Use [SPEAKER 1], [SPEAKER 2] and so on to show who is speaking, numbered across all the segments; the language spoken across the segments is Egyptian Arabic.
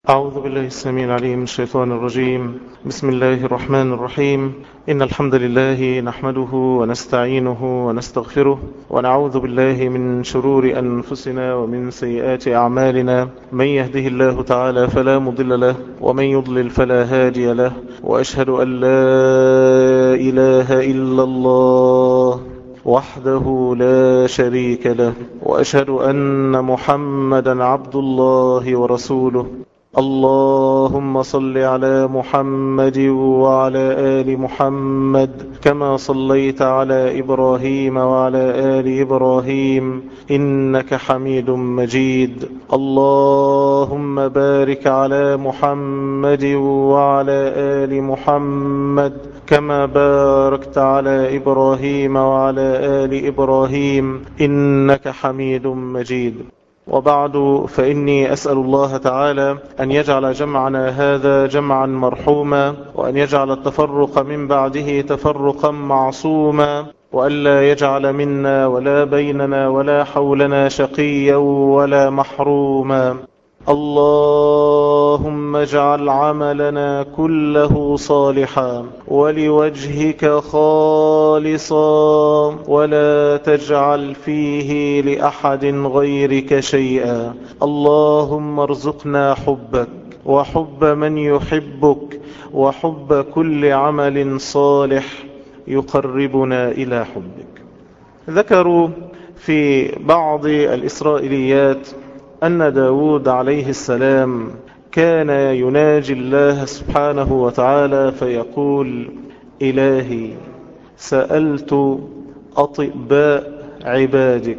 [SPEAKER 1] أعوذ بالله السميع العليم من الشيطان الرجيم بسم الله الرحمن الرحيم إن الحمد لله نحمده ونستعينه ونستغفره ونعوذ بالله من شرور أنفسنا ومن سيئات أعمالنا من يهده الله تعالى فلا مضل له ومن يضلل فلا هادي له وأشهد أن لا إله إلا الله وحده لا شريك له وأشهد أن محمدا عبد الله ورسوله اللهم صل على محمد وعلى آل محمد كما صليت على إبراهيم وعلى آل إبراهيم إنك حميد مجيد اللهم بارك على محمد وعلى آل محمد كما باركت على إبراهيم وعلى آل إبراهيم إنك حميد مجيد وبعد فإني أسأل الله تعالى أن يجعل جمعنا هذا جمعا مرحوما وأن يجعل التفرق من بعده تفرقا معصوما وألا يجعل منا ولا بيننا ولا حولنا شقيا ولا محروما اللهم اجعل عملنا كله صالحا ولوجهك خالصا ولا تجعل فيه لأحد غيرك شيئا اللهم ارزقنا حبك وحب من يحبك وحب كل عمل صالح يقربنا إلى حبك ذكروا في بعض الإسرائيليات أن داود عليه السلام كان يناجي الله سبحانه وتعالى فيقول إلهي سألت أطباء عبادك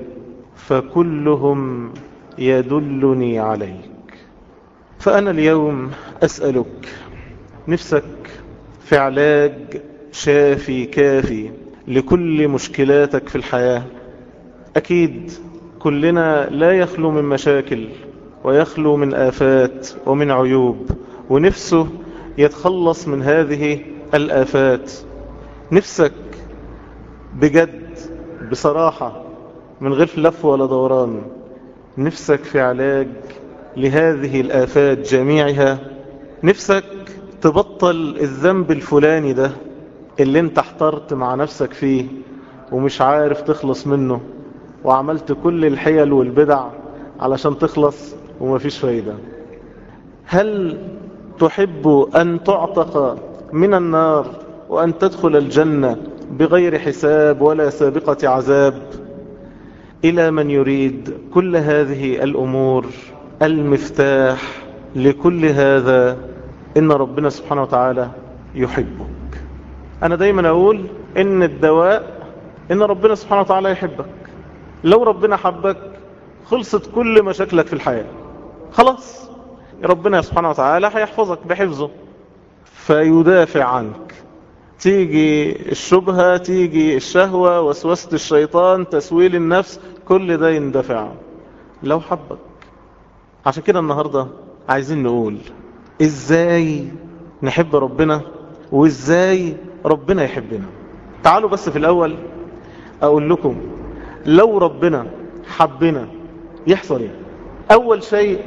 [SPEAKER 1] فكلهم يدلني عليك فأنا اليوم أسألك نفسك في علاج شافي كافي لكل مشكلاتك في الحياة أكيد كلنا لا يخلو من مشاكل ويخلو من آفات ومن عيوب ونفسه يتخلص من هذه الآفات نفسك بجد بصراحة من غير لف ولا دوران نفسك في علاج لهذه الآفات جميعها نفسك تبطل الذنب الفلاني ده اللي انت احترت مع نفسك فيه ومش عارف تخلص منه وعملت كل الحيل والبدع علشان تخلص ومفيش فايدة هل تحب أن تعتق من النار وأن تدخل الجنة بغير حساب ولا سابقة عذاب إلى من يريد كل هذه الأمور المفتاح لكل هذا إن ربنا سبحانه وتعالى يحبك أنا دايما أقول إن الدواء إن ربنا سبحانه وتعالى يحبك لو ربنا حبك خلصت كل مشاكلك في الحياة خلاص ربنا سبحانه وتعالى هيحفظك بحفظه فيدافع عنك تيجي الشبهة تيجي الشهوة وسوسة الشيطان تسويل النفس كل ده يندفع لو حبك عشان كده النهاردة عايزين نقول ازاي نحب ربنا وازاي ربنا يحبنا تعالوا بس في الاول اقول لكم لو ربنا حبنا يحصل ايه اول شيء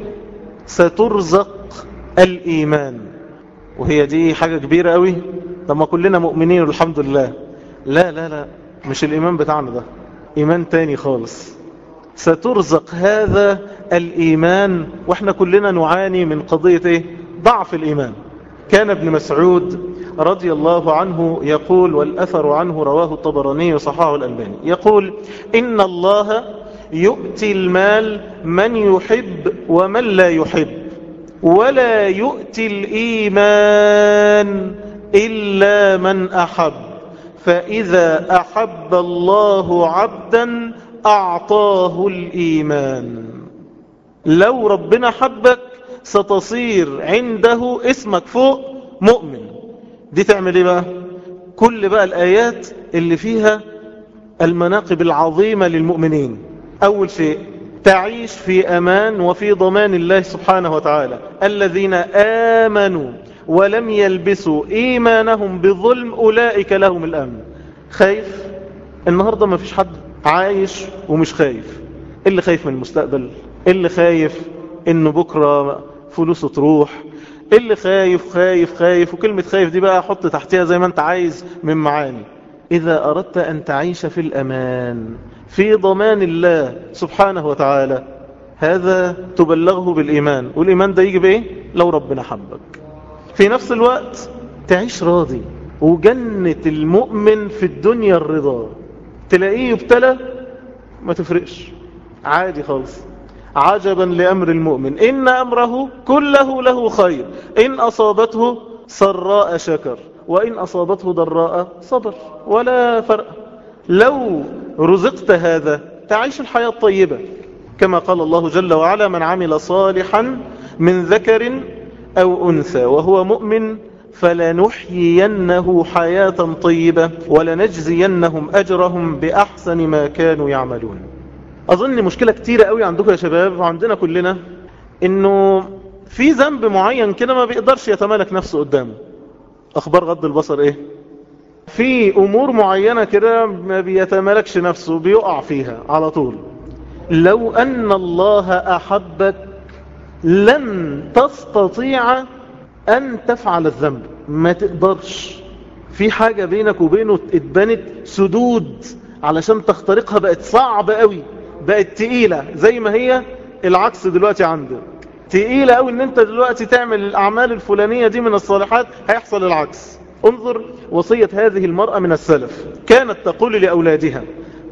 [SPEAKER 1] سترزق الايمان وهي دي حاجة كبيرة قوي لما كلنا مؤمنين والحمد لله لا لا لا مش الايمان بتاعنا ده ايمان تاني خالص سترزق هذا الايمان واحنا كلنا نعاني من قضية ايه ضعف الايمان كان ابن مسعود رضي الله عنه يقول والأثر عنه رواه الطبراني وصححه الألباني يقول إن الله يؤتي المال من يحب ومن لا يحب ولا يؤتي الإيمان إلا من أحب فإذا أحب الله عبدا أعطاه الإيمان لو ربنا حبك ستصير عنده اسمك فوق مؤمن دي تعمل ايه بقى كل بقى الآيات اللي فيها المناقب العظيمة للمؤمنين أول شيء تعيش في أمان وفي ضمان الله سبحانه وتعالى الذين آمنوا ولم يلبسوا إيمانهم بظلم أولئك لهم الأمن خايف النهاردة ما فيش حد عايش ومش خايف اللي خايف من المستقبل اللي خايف انه بكرة فلوسه تروح اللي خايف خايف خايف وكلمة خايف دي بقى حط تحتها زي ما انت عايز من معاني إذا أردت أن تعيش في الأمان في ضمان الله سبحانه وتعالى هذا تبلغه بالإيمان والإيمان ده يجي بإيه؟ لو ربنا حبك في نفس الوقت تعيش راضي وجنة المؤمن في الدنيا الرضا تلاقيه يبتلى ما تفرقش عادي خالص عجبا لأمر المؤمن إن أمره كله له خير إن أصابته سراء شكر وإن أصابته ضراء صبر ولا فرق لو رزقت هذا تعيش الحياة الطيبة كما قال الله جل وعلا من عمل صالحا من ذكر أو أنثى وهو مؤمن فلنحيينه حياة طيبة ولنجزينهم أجرهم بأحسن ما كانوا يعملون أظن مشكلة كتيرة قوي عندكم يا شباب وعندنا كلنا إنه في ذنب معين كده ما بيقدرش يتمالك نفسه قدامه أخبار غض البصر إيه في أمور معينة كده ما بيتمالكش نفسه بيقع فيها على طول لو أن الله أحبك لن تستطيع أن تفعل الذنب ما تقدرش في حاجة بينك وبينه اتبنت سدود علشان تخترقها بقت صعبة قوي بقت تقيلة زي ما هي العكس دلوقتي عندك تقيلة قوي ان انت دلوقتي تعمل الاعمال الفلانية دي من الصالحات هيحصل العكس انظر وصية هذه المرأة من السلف كانت تقول لأولادها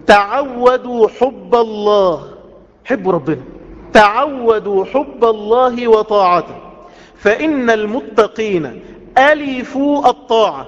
[SPEAKER 1] تعودوا حب الله حبوا ربنا تعودوا حب الله وطاعته فإن المتقين ألفوا الطاعة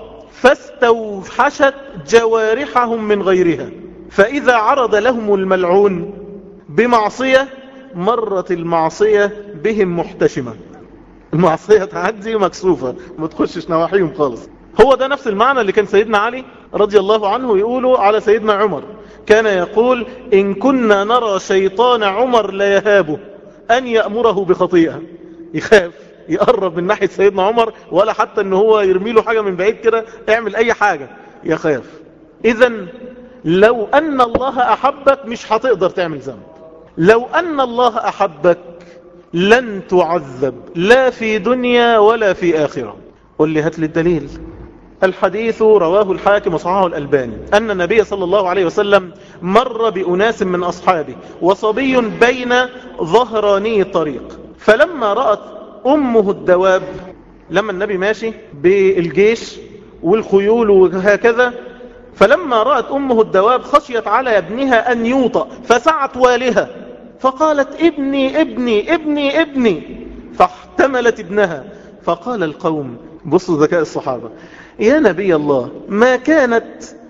[SPEAKER 1] فاستوحشت جوارحهم من غيرها فإذا عرض لهم الملعون بمعصية مرت المعصية بهم محتشمة المعصية تعدي مكسوفة ما تخشش نواحيهم خالص هو ده نفس المعنى اللي كان سيدنا علي رضي الله عنه يقوله على سيدنا عمر كان يقول إن كنا نرى شيطان عمر لا يهابه أن يأمره بخطيئة يخاف يقرب من ناحية سيدنا عمر ولا حتى ان هو يرمي له حاجة من بعيد كده اعمل اي حاجة يخاف اذا لو ان الله احبك مش هتقدر تعمل ذنب لو ان الله احبك لن تعذب لا في دنيا ولا في اخرة قل لي هات لي الدليل الحديث رواه الحاكم وصححه الألباني أن النبي صلى الله عليه وسلم مر بأناس من أصحابه وصبي بين ظهراني الطريق فلما رأت أمه الدواب لما النبي ماشي بالجيش والخيول وهكذا فلما رأت أمه الدواب خشيت على ابنها أن يوطأ فسعت والها فقالت ابني ابني ابني ابني فاحتملت ابنها فقال القوم بصوا ذكاء الصحابة يا نبي الله ما كانت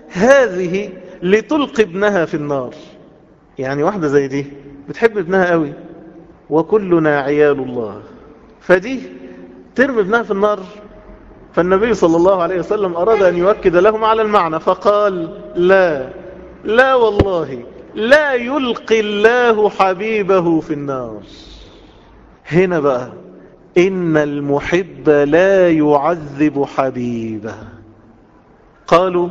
[SPEAKER 1] هذه لتلقي ابنها في النار يعني واحدة زي دي بتحب ابنها قوي وكلنا عيال الله فدي ترمي ابنها في النار فالنبي صلى الله عليه وسلم أراد أن يؤكد لهم على المعنى فقال لا لا والله لا يلقي الله حبيبه في النار هنا بقى إن المحب لا يعذب حبيبه قالوا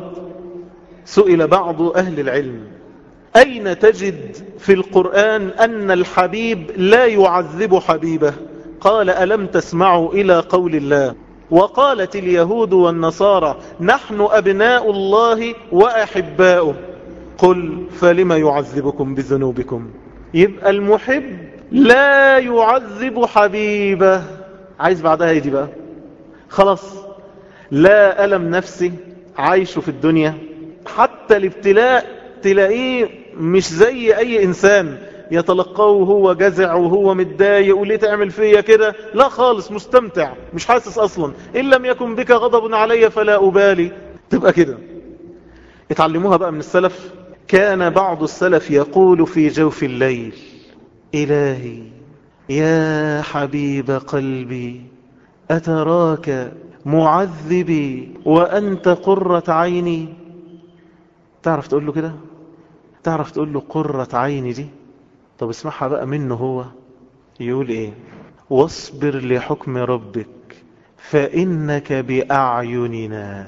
[SPEAKER 1] سئل بعض أهل العلم أين تجد في القرآن أن الحبيب لا يعذب حبيبه قال ألم تسمعوا إلى قول الله وقالت اليهود والنصارى نحن أبناء الله وأحباؤه قل فلما يعذبكم بذنوبكم يبقى المحب لا يعذب حبيبه عايز بعدها يدي بقى خلاص لا ألم نفسي عايشه في الدنيا حتى الابتلاء تلاقيه مش زي أي إنسان يتلقاه وهو جزع وهو متضايق وليه تعمل فيا كده لا خالص مستمتع مش حاسس أصلا إن لم يكن بك غضب علي فلا أبالي تبقى كده اتعلموها بقى من السلف كان بعض السلف يقول في جوف الليل إلهي يا حبيب قلبي أتراك معذبي وأنت قرة عيني تعرف تقول له كده تعرف تقول له قرة عيني دي طب اسمعها بقى منه هو يقول ايه واصبر لحكم ربك فإنك بأعيننا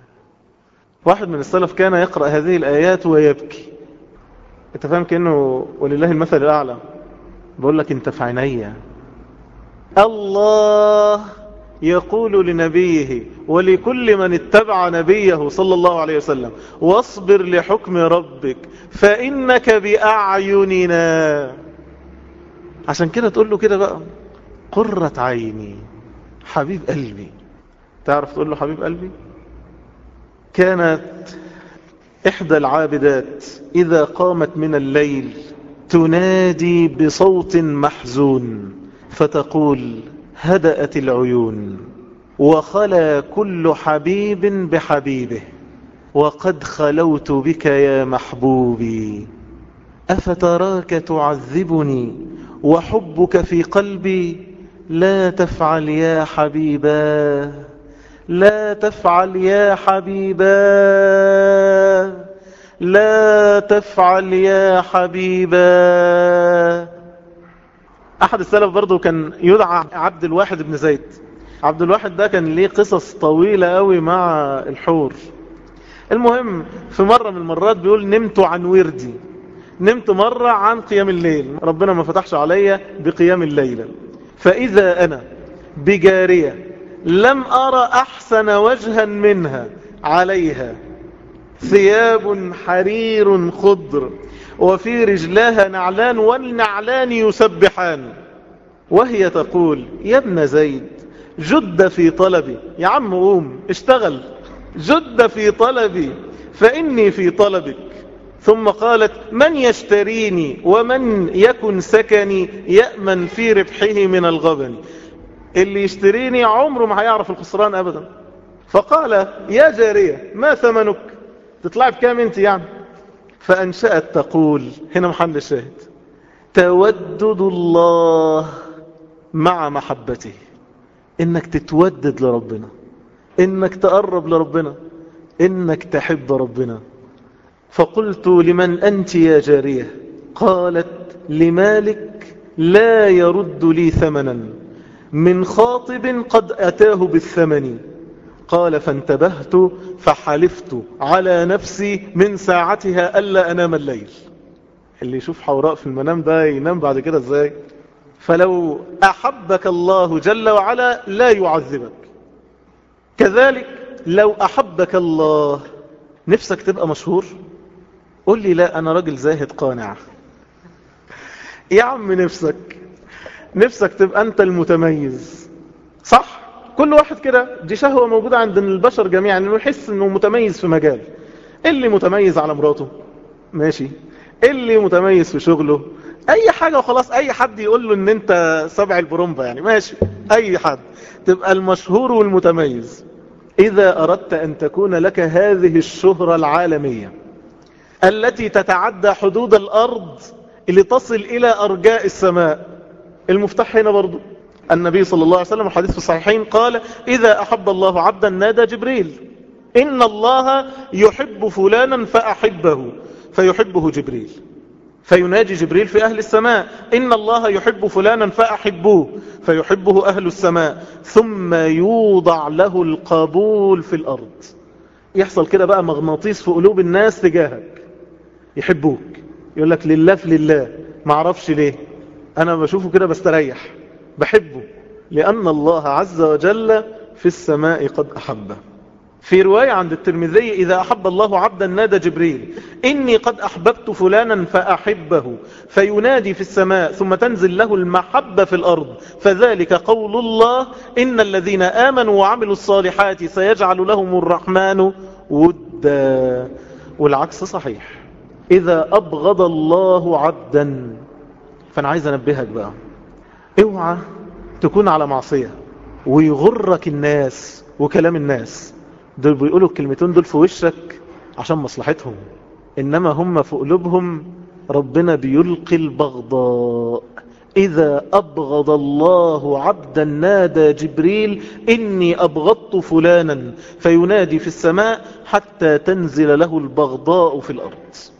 [SPEAKER 1] واحد من السلف كان يقرأ هذه الآيات ويبكي انت فاهم كأنه ولله المثل الأعلى بقول لك انت في عينيا الله يقول لنبيه ولكل من اتبع نبيه صلى الله عليه وسلم واصبر لحكم ربك فإنك بأعيننا عشان كده تقول له كده بقى قرة عيني حبيب قلبي تعرف تقول له حبيب قلبي كانت إحدى العابدات إذا قامت من الليل تنادي بصوت محزون فتقول هدأت العيون وخلا كل حبيب بحبيبه وقد خلوت بك يا محبوبي أفتراك تعذبني وحبك في قلبي لا تفعل يا حبيبا لا تفعل يا حبيبا لا تفعل يا حبيبا أحد السلف برضو كان يدعى عبد الواحد بن زيد عبد الواحد ده كان ليه قصص طويلة قوي مع الحور المهم في مرة من المرات بيقول نمت عن وردي نمت مرة عن قيام الليل ربنا ما فتحش عليا بقيام الليل فإذا أنا بجارية لم أرى أحسن وجها منها عليها ثياب حرير خضر وفي رجلها نعلان والنعلان يسبحان وهي تقول يا ابن زيد جد في طلبي يا عم قوم اشتغل جد في طلبي فإني في طلبك ثم قالت من يشتريني ومن يكن سكني يأمن في ربحه من الغبن اللي يشتريني عمره ما هيعرف الخسران أبدا فقال يا جارية ما ثمنك تطلع بكام انت يعني فأنشأت تقول هنا محل الشاهد تودد الله مع محبته انك تتودد لربنا انك تقرب لربنا انك تحب ربنا فقلت لمن أنت يا جارية قالت لمالك لا يرد لي ثمنا من خاطب قد أتاه بالثمن قال فانتبهت فحلفت على نفسي من ساعتها ألا أنام الليل اللي يشوف حوراء في المنام ده ينام بعد كده ازاي فلو أحبك الله جل وعلا لا يعذبك كذلك لو أحبك الله نفسك تبقى مشهور قول لي لا أنا راجل زاهد قانع يا عم نفسك نفسك تبقى أنت المتميز صح كل واحد كده دي شهوة موجودة عند البشر جميعا انه يحس انه متميز في مجال اللي متميز على مراته ماشي اللي متميز في شغله اي حاجة وخلاص اي حد يقول له ان انت سبع البرومبا يعني ماشي اي حد تبقى المشهور والمتميز اذا اردت ان تكون لك هذه الشهرة العالمية التي تتعدى حدود الارض اللي تصل الى ارجاء السماء المفتاح هنا برضو النبي صلى الله عليه وسلم الحديث في الصحيحين قال إذا أحب الله عبدا نادى جبريل إن الله يحب فلانا فأحبه فيحبه جبريل فيناجي جبريل في أهل السماء إن الله يحب فلانا فأحبوه فيحبه أهل السماء ثم يوضع له القبول في الأرض يحصل كده بقى مغناطيس في قلوب الناس تجاهك يحبوك يقول لك لله في لله معرفش ليه أنا بشوفه كده بستريح بحبه لأن الله عز وجل في السماء قد أحبه في رواية عند الترمذي إذا أحب الله عبدا نادى جبريل إني قد أحببت فلانا فأحبه فينادي في السماء ثم تنزل له المحبة في الأرض فذلك قول الله إن الذين آمنوا وعملوا الصالحات سيجعل لهم الرحمن ودا والعكس صحيح إذا أبغض الله عبدا فأنا عايز أنبهك بقى اوعى تكون على معصية ويغرك الناس وكلام الناس دول بيقولوا الكلمتين دول في وشك عشان مصلحتهم إنما هم في قلوبهم ربنا بيلقي البغضاء إذا أبغض الله عبدا نادى جبريل إني أبغضت فلانا فينادي في السماء حتى تنزل له البغضاء في الأرض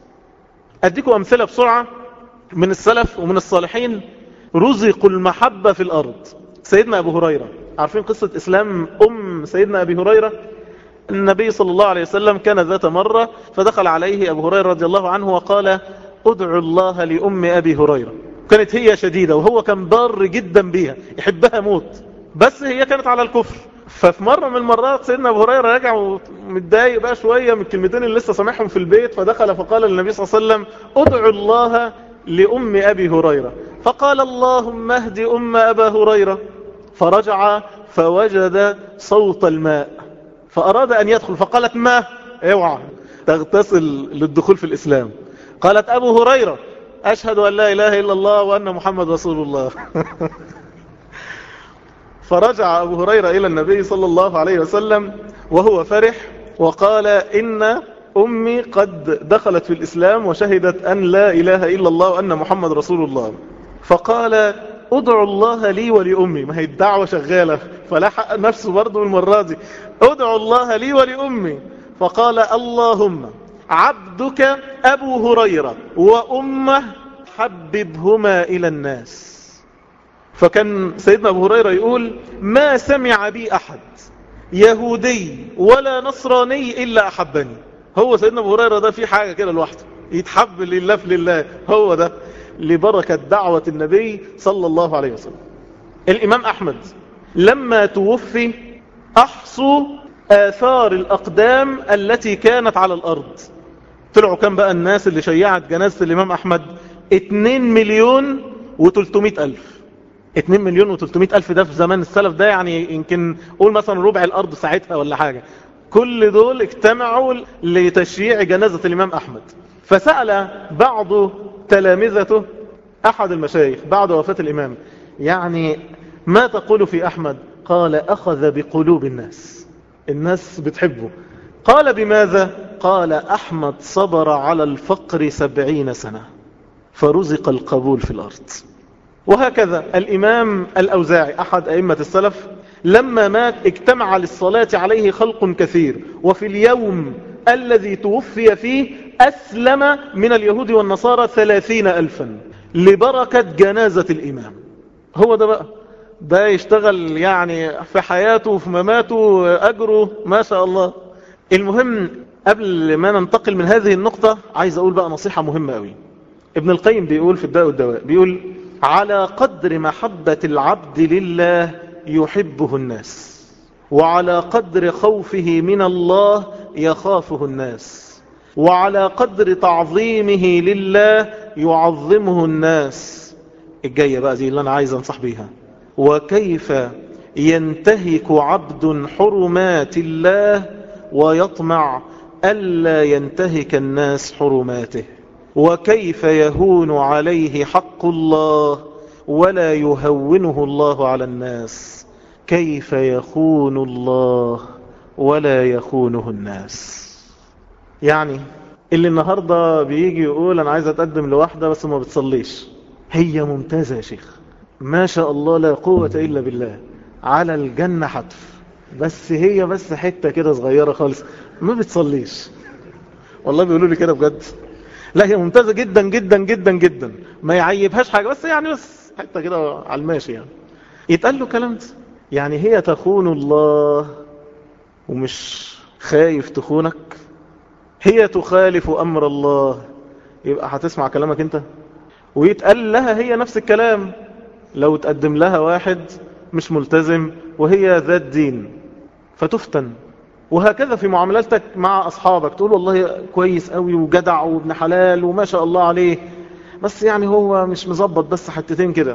[SPEAKER 1] أديكم أمثلة بسرعة من السلف ومن الصالحين رزقوا المحبة في الأرض سيدنا أبو هريرة عارفين قصة إسلام أم سيدنا أبي هريرة النبي صلى الله عليه وسلم كان ذات مرة فدخل عليه أبو هريرة رضي الله عنه وقال ادعو الله لأم أبي هريرة كانت هي شديدة وهو كان ضار جدا بيها يحبها موت بس هي كانت على الكفر ففي مرة من المرات سيدنا أبو هريرة راجع ومتضايق بقى شوية من الكلمتين اللي لسه سامعهم في البيت فدخل فقال للنبي صلى الله عليه وسلم ادعوا الله لأم أبي هريرة فقال اللهم اهد أم أبا هريرة فرجع فوجد صوت الماء فأراد أن يدخل فقالت ما اوعى تغتسل للدخول في الإسلام قالت أبو هريرة أشهد أن لا إله إلا الله وأن محمد رسول الله فرجع أبو هريرة إلى النبي صلى الله عليه وسلم وهو فرح وقال إن أمي قد دخلت في الإسلام وشهدت أن لا إله إلا الله وأن محمد رسول الله فقال ادعوا الله لي ولأمي ما هي الدعوة شغالة فلا حق نفسه برضه المرة دي ادعوا الله لي ولأمي فقال اللهم عبدك أبو هريرة وأمه حببهما إلى الناس فكان سيدنا أبو هريرة يقول ما سمع بي أحد يهودي ولا نصراني إلا أحبني هو سيدنا أبو هريرة ده في حاجة كده لوحده يتحب لله في لله هو ده لبركة دعوة النبي صلى الله عليه وسلم الإمام أحمد لما توفي أحصوا آثار الأقدام التي كانت على الأرض طلعوا كم بقى الناس اللي شيعت جنازة الإمام أحمد 2 مليون و300 ألف 2 مليون و300 ألف ده في زمان السلف ده يعني يمكن قول مثلا ربع الأرض ساعتها ولا حاجة كل دول اجتمعوا لتشييع جنازة الإمام أحمد فسأل بعض تلامذته أحد المشايخ بعد وفاة الإمام يعني ما تقول في أحمد قال أخذ بقلوب الناس الناس بتحبه قال بماذا قال أحمد صبر على الفقر سبعين سنة فرزق القبول في الأرض وهكذا الإمام الأوزاعي أحد أئمة السلف لما مات اجتمع للصلاة عليه خلق كثير وفي اليوم الذي توفي فيه أسلم من اليهود والنصارى ثلاثين ألفا لبركة جنازة الإمام هو ده بقى ده يشتغل يعني في حياته وفي مماته أجره ما شاء الله المهم قبل ما ننتقل من هذه النقطة عايز أقول بقى نصيحة مهمة قوي ابن القيم بيقول في الداء والدواء بيقول على قدر محبة العبد لله يحبه الناس وعلى قدر خوفه من الله يخافه الناس وعلى قدر تعظيمه لله يعظمه الناس الجاية بقى دي اللي أنا عايز أنصح بيها وكيف ينتهك عبد حرمات الله ويطمع ألا ينتهك الناس حرماته وكيف يهون عليه حق الله ولا يهونه الله على الناس كيف يخون الله ولا يخونه الناس يعني اللي النهاردة بيجي يقول أنا عايز أتقدم لواحدة بس ما بتصليش هي ممتازة يا شيخ ما شاء الله لا قوة إلا بالله على الجنة حتف بس هي بس حتة كده صغيرة خالص ما بتصليش والله بيقولوا لي كده بجد لا هي ممتازة جدا جدا جدا جدا ما يعيبهاش حاجة بس يعني بس حتة كده على الماشي يعني يتقال له كلام ده يعني هي تخون الله ومش خايف تخونك هي تخالف أمر الله يبقى هتسمع كلامك انت ويتقال لها هي نفس الكلام لو تقدم لها واحد مش ملتزم وهي ذات دين فتفتن وهكذا في معاملاتك مع أصحابك تقول والله كويس قوي وجدع وابن حلال وما شاء الله عليه بس يعني هو مش مظبط بس حتتين كده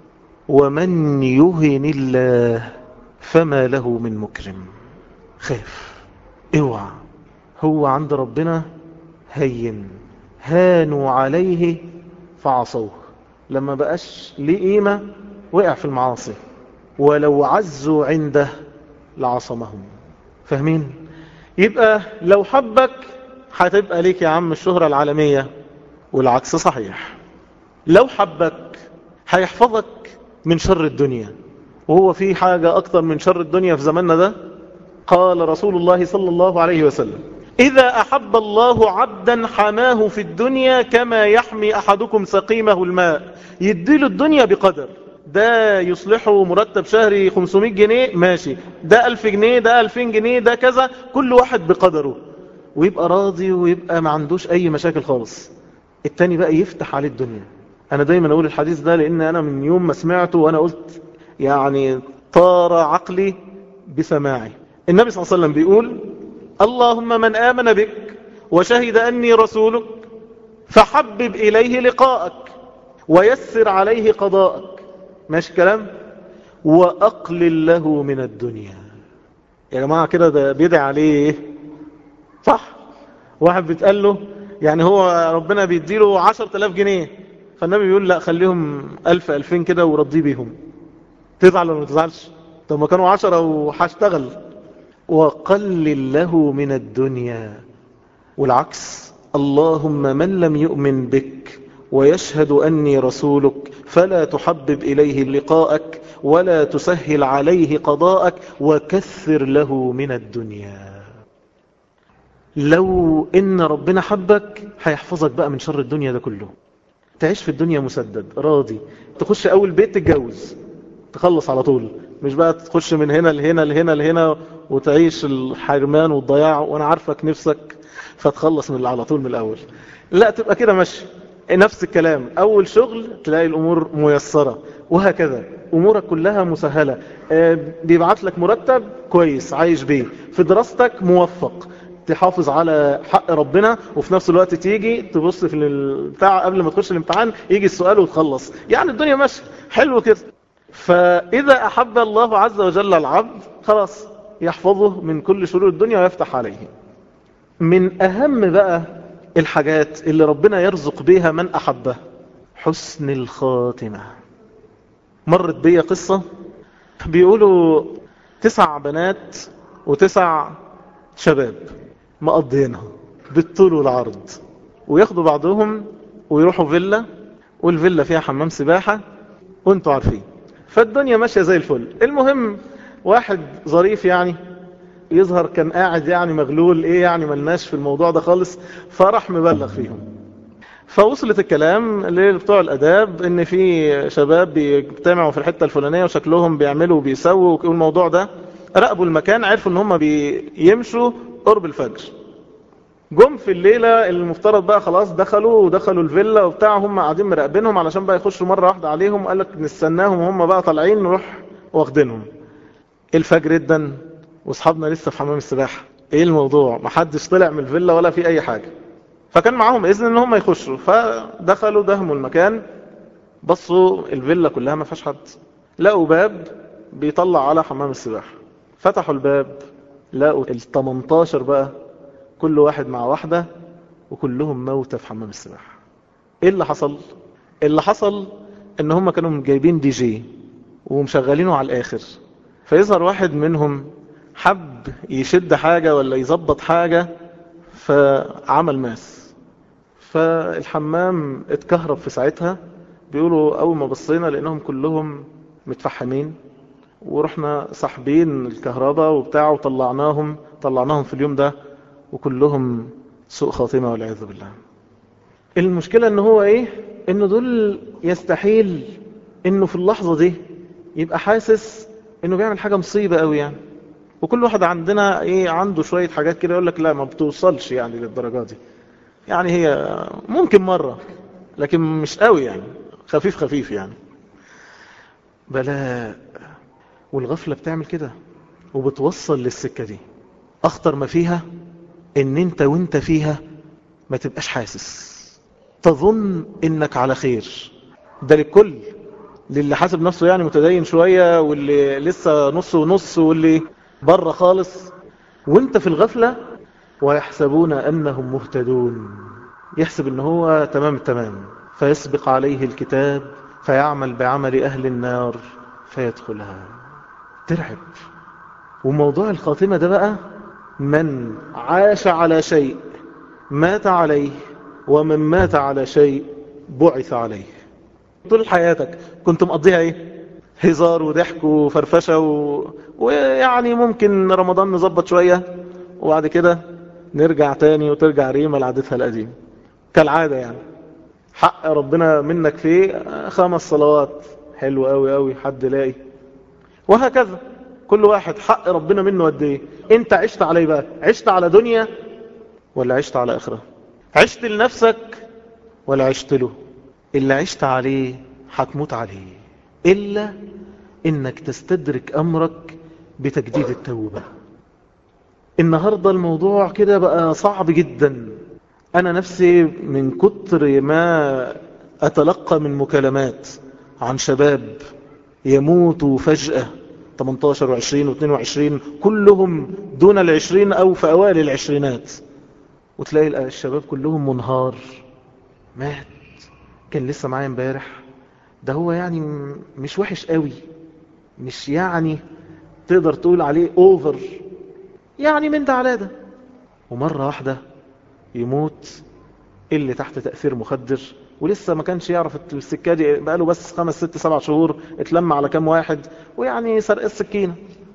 [SPEAKER 1] ومن يهن الله فما له من مكرم خاف اوعى هو عند ربنا هين هانوا عليه فعصوه لما بقاش ليه قيمة وقع في المعاصي ولو عزوا عنده لعصمهم فاهمين يبقى لو حبك هتبقى ليك يا عم الشهرة العالمية والعكس صحيح لو حبك هيحفظك من شر الدنيا وهو في حاجة أكتر من شر الدنيا في زماننا ده قال رسول الله صلى الله عليه وسلم إذا أحب الله عبدا حماه في الدنيا كما يحمي أحدكم سقيمه الماء يديله الدنيا بقدر ده يصلحه مرتب شهري 500 جنيه ماشي ده 1000 جنيه ده 2000 جنيه ده كذا كل واحد بقدره ويبقى راضي ويبقى ما عندوش أي مشاكل خالص التاني بقى يفتح عليه الدنيا انا دايما اقول الحديث ده لان انا من يوم ما سمعته وانا قلت يعني طار عقلي بسماعي النبي صلى الله عليه وسلم بيقول اللهم من آمن بك وشهد أني رسولك فحبب إليه لقاءك ويسر عليه قضاءك ماشي كلام وأقلل له من الدنيا يا جماعة كده ده بيدعي عليه ايه صح واحد بيتقال له يعني هو ربنا بيديله عشر تلاف جنيه فالنبي بيقول لا خليهم ألف ألفين كده ورضي بيهم تزعل ولا ما تزعلش طب ما كانوا عشرة وهشتغل وقلل له من الدنيا والعكس اللهم من لم يؤمن بك ويشهد أني رسولك فلا تحبب إليه لقاءك ولا تسهل عليه قضاءك وكثر له من الدنيا لو إن ربنا حبك هيحفظك بقى من شر الدنيا ده كله تعيش في الدنيا مسدد راضي تخش أول بيت تتجوز تخلص على طول مش بقى تخش من هنا لهنا لهنا لهنا وتعيش الحرمان والضياع وانا عارفك نفسك فتخلص من على طول من الاول لا تبقى كده ماشي نفس الكلام اول شغل تلاقي الامور ميسرة وهكذا امورك كلها مسهلة بيبعت لك مرتب كويس عايش بيه في دراستك موفق تحافظ على حق ربنا وفي نفس الوقت تيجي تبص في البتاع قبل ما تخش الامتحان يجي السؤال وتخلص يعني الدنيا ماشيه حلو كده فإذا أحب الله عز وجل العبد خلاص يحفظه من كل شرور الدنيا ويفتح عليه من أهم بقى الحاجات اللي ربنا يرزق بها من أحبه حسن الخاتمة مرت بي قصة بيقولوا تسع بنات وتسع شباب مقضينها بالطول والعرض وياخدوا بعضهم ويروحوا فيلا والفيلا فيها حمام سباحة وانتوا عارفين فالدنيا ماشية زي الفل المهم واحد ظريف يعني يظهر كان قاعد يعني مغلول ايه يعني ملناش في الموضوع ده خالص فراح مبلغ فيهم فوصلت الكلام لبتوع الاداب ان في شباب بيجتمعوا في الحتة الفلانية وشكلهم بيعملوا وبيسووا والموضوع ده راقبوا المكان عرفوا ان هم بيمشوا قرب الفجر جم في الليلة المفترض بقى خلاص دخلوا ودخلوا الفيلا وبتاع هم قاعدين مراقبينهم علشان بقى يخشوا مرة واحدة عليهم قال لك نستناهم هم بقى طالعين نروح واخدينهم الفجر جدا واصحابنا لسه في حمام السباحة ايه الموضوع محدش طلع من الفيلا ولا في اي حاجة فكان معاهم اذن ان هم يخشوا فدخلوا دهموا المكان بصوا الفيلا كلها ما فيهاش حد لقوا باب بيطلع على حمام السباحة فتحوا الباب لقوا ال 18 بقى كل واحد مع واحدة وكلهم موتى في حمام السباحة ايه اللي حصل اللي حصل ان هم كانوا جايبين دي جي ومشغلينه على الاخر فيظهر واحد منهم حب يشد حاجة ولا يظبط حاجة فعمل ماس فالحمام اتكهرب في ساعتها بيقولوا اول ما بصينا لانهم كلهم متفحمين ورحنا سحبين الكهرباء وبتاع وطلعناهم طلعناهم في اليوم ده وكلهم سوء خاتمة والعياذ بالله المشكلة ان هو ايه انه دول يستحيل انه في اللحظة دي يبقى حاسس انه بيعمل حاجة مصيبة قوي يعني وكل واحد عندنا ايه عنده شوية حاجات كده يقول لك لا ما بتوصلش يعني للدرجة دي يعني هي ممكن مرة لكن مش قوي يعني خفيف خفيف يعني بلاء والغفلة بتعمل كده وبتوصل للسكة دي اخطر ما فيها ان انت وانت فيها ما تبقاش حاسس تظن انك على خير ده للكل للي حاسب نفسه يعني متدين شوية واللي لسه نص ونص واللي بره خالص وانت في الغفلة ويحسبون انهم مهتدون يحسب ان هو تمام التمام فيسبق عليه الكتاب فيعمل بعمل اهل النار فيدخلها ترعب وموضوع الخاتمة ده بقى من عاش على شيء مات عليه ومن مات على شيء بعث عليه طول حياتك كنت مقضيها ايه هزار وضحك وفرفشة و... ويعني ممكن رمضان نظبط شوية وبعد كده نرجع تاني وترجع ريما لعادتها القديم كالعادة يعني حق ربنا منك فيه خمس صلوات حلو قوي قوي حد لاقي وهكذا كل واحد حق ربنا منه قد ايه انت عشت عليه بقى عشت على دنيا ولا عشت على اخرة عشت لنفسك ولا عشت له اللي عشت عليه هتموت عليه إلا إنك تستدرك أمرك بتجديد التوبة النهاردة الموضوع كده بقى صعب جدا أنا نفسي من كتر ما أتلقى من مكالمات عن شباب يموتوا فجأة 18 و20 و22 كلهم دون العشرين أو في أوائل العشرينات وتلاقي الشباب كلهم منهار مات كان لسه معايا امبارح ده هو يعني مش وحش قوي مش يعني تقدر تقول عليه اوفر يعني من ده على ده ومرة واحدة يموت اللي تحت تأثير مخدر ولسه ما كانش يعرف السكة دي بقاله بس خمس ست سبع شهور اتلم على كام واحد ويعني سرق السكينة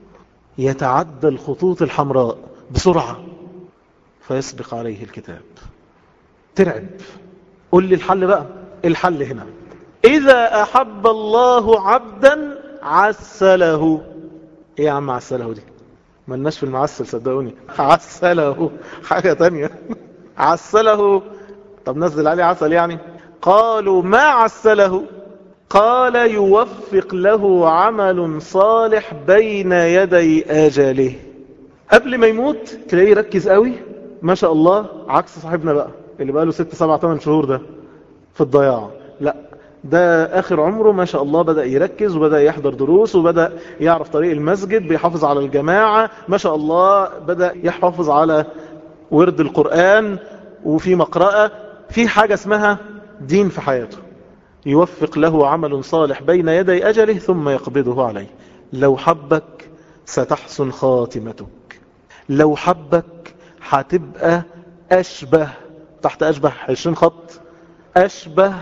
[SPEAKER 1] يتعدى الخطوط الحمراء بسرعة فيسبق عليه الكتاب ترعب قل لي الحل بقى الحل هنا إذا أحب الله عبدا عسله إيه يا عم عسله دي ملناش في المعسل صدقوني عسله حاجة تانية عسله طب نزل عليه عسل يعني قالوا ما عسله قال يوفق له عمل صالح بين يدي آجاله قبل ما يموت تلاقيه يركز قوي ما شاء الله عكس صاحبنا بقى اللي بقى له ست سبع ثمان شهور ده في الضياع لا ده آخر عمره ما شاء الله بدأ يركز وبدأ يحضر دروس وبدأ يعرف طريق المسجد بيحافظ على الجماعة ما شاء الله بدأ يحافظ على ورد القرآن وفي مقرأة في حاجة اسمها دين في حياته يوفق له عمل صالح بين يدي أجله ثم يقبضه عليه لو حبك ستحسن خاتمتك لو حبك هتبقى أشبه تحت أشبه 20 خط أشبه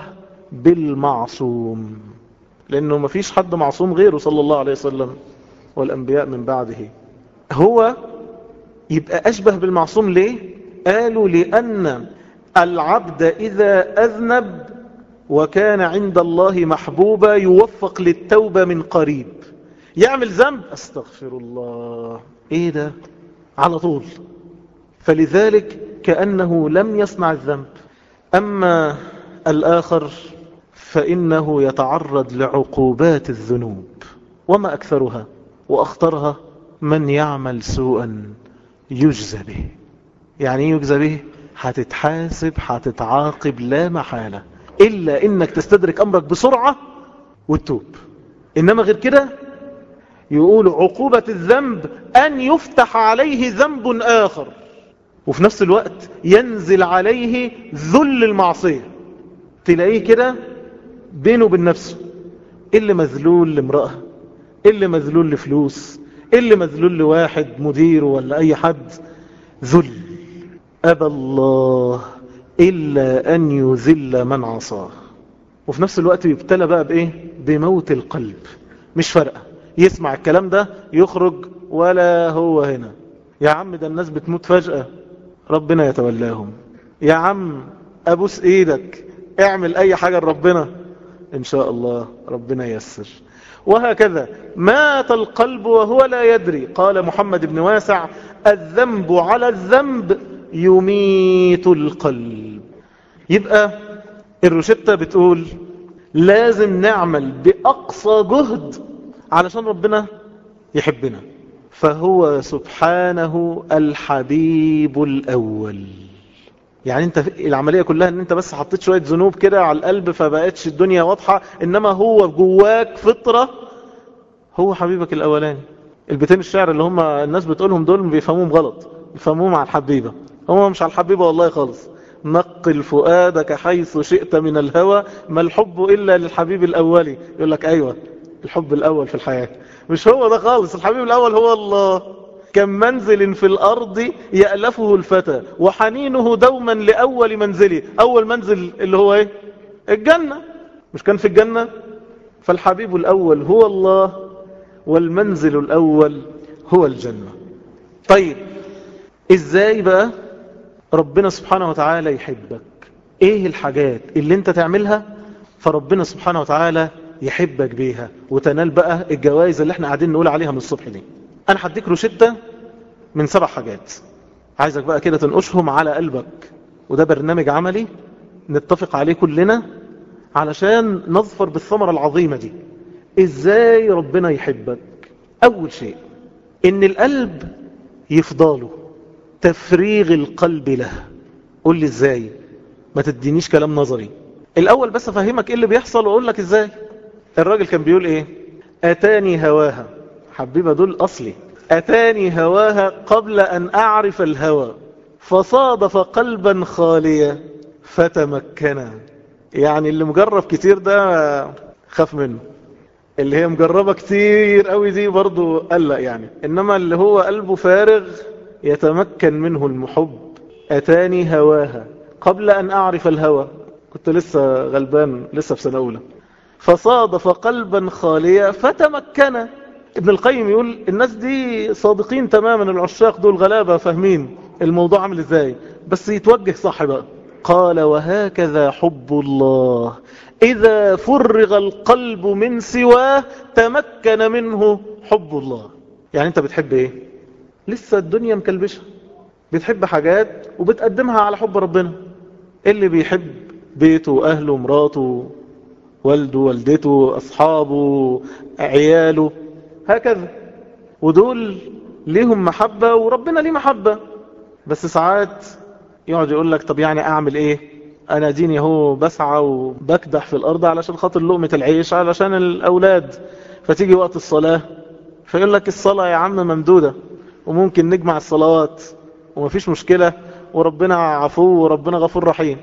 [SPEAKER 1] بالمعصوم لأنه ما فيش حد معصوم غيره صلى الله عليه وسلم والأنبياء من بعده هو يبقى أشبه بالمعصوم ليه؟ قالوا لأن العبد إذا أذنب وكان عند الله محبوبا يوفق للتوبة من قريب يعمل ذنب استغفر الله ايه ده على طول فلذلك كأنه لم يصنع الذنب أما الآخر فإنه يتعرض لعقوبات الذنوب وما أكثرها وأخطرها من يعمل سوءا يجزى به يعني يجزى به هتتحاسب هتتعاقب لا محالة إلا إنك تستدرك أمرك بسرعة وتتوب إنما غير كده يقول عقوبة الذنب أن يفتح عليه ذنب آخر وفي نفس الوقت ينزل عليه ذل المعصية تلاقيه كده بينه وبين نفسه اللي مذلول لامرأة اللي مذلول لفلوس اللي مذلول لواحد مديره ولا أي حد ذل أبى الله إلا أن يذل من عصاه وفي نفس الوقت يبتلى بقى بإيه بموت القلب مش فارقة يسمع الكلام ده يخرج ولا هو هنا يا عم ده الناس بتموت فجأة ربنا يتولاهم يا عم أبوس إيدك اعمل أي حاجة لربنا إن شاء الله ربنا يسر وهكذا مات القلب وهو لا يدري قال محمد بن واسع الذنب على الذنب يميت القلب يبقى الروشتة بتقول لازم نعمل بأقصى جهد علشان ربنا يحبنا فهو سبحانه الحبيب الأول يعني انت العملية كلها ان انت بس حطيت شوية ذنوب كده على القلب فبقتش الدنيا واضحة انما هو جواك فطرة هو حبيبك الاولاني البيتين الشعر اللي هم الناس بتقولهم دول بيفهموهم غلط بيفهموهم على الحبيبة هم مش على الحبيبة والله خالص نقل فؤادك حيث شئت من الهوى ما الحب إلا للحبيب الأولي يقول لك أيوة الحب الأول في الحياة مش هو ده خالص الحبيب الأول هو الله كم منزل في الأرض يألفه الفتى وحنينه دوما لأول منزله أول منزل اللي هو إيه الجنة مش كان في الجنة فالحبيب الأول هو الله والمنزل الأول هو الجنة طيب إزاي بقى ربنا سبحانه وتعالى يحبك إيه الحاجات اللي انت تعملها فربنا سبحانه وتعالى يحبك بيها وتنال بقى الجوائز اللي احنا قاعدين نقول عليها من الصبح دي انا هديك روشتة من سبع حاجات عايزك بقى كده تنقشهم على قلبك وده برنامج عملي نتفق عليه كلنا علشان نظفر بالثمرة العظيمة دي ازاي ربنا يحبك اول شيء ان القلب يفضاله تفريغ القلب له قول لي ازاي ما تدينيش كلام نظري الاول بس افهمك ايه اللي بيحصل واقول لك ازاي الراجل كان بيقول ايه اتاني هواها حبيبة دول اصلي اتاني هواها قبل ان اعرف الهوى فصادف قلبا خاليا فتمكنا يعني اللي مجرب كتير ده خاف منه اللي هي مجربة كتير قوي دي برضو قلق يعني انما اللي هو قلبه فارغ يتمكن منه المحب اتاني هواها قبل ان اعرف الهوى كنت لسه غلبان لسه في سنة اولى فصادف قلبا خاليا فتمكن ابن القيم يقول الناس دي صادقين تماما العشاق دول غلابة فاهمين الموضوع عامل ازاي بس يتوجه صح بقى قال وهكذا حب الله إذا فرغ القلب من سواه تمكن منه حب الله يعني انت بتحب ايه لسه الدنيا مكلبشة بتحب حاجات وبتقدمها على حب ربنا اللي بيحب بيته واهله ومراته والده والدته اصحابه عياله هكذا ودول ليهم محبة وربنا ليه محبة بس ساعات يقعد يقول لك طب يعني اعمل ايه انا ديني هو بسعى وبكدح في الارض علشان خاطر لقمة العيش علشان الاولاد فتيجي وقت الصلاة فيقول لك الصلاة يا عم ممدودة وممكن نجمع الصلوات ومفيش مشكلة وربنا عفو وربنا غفور رحيم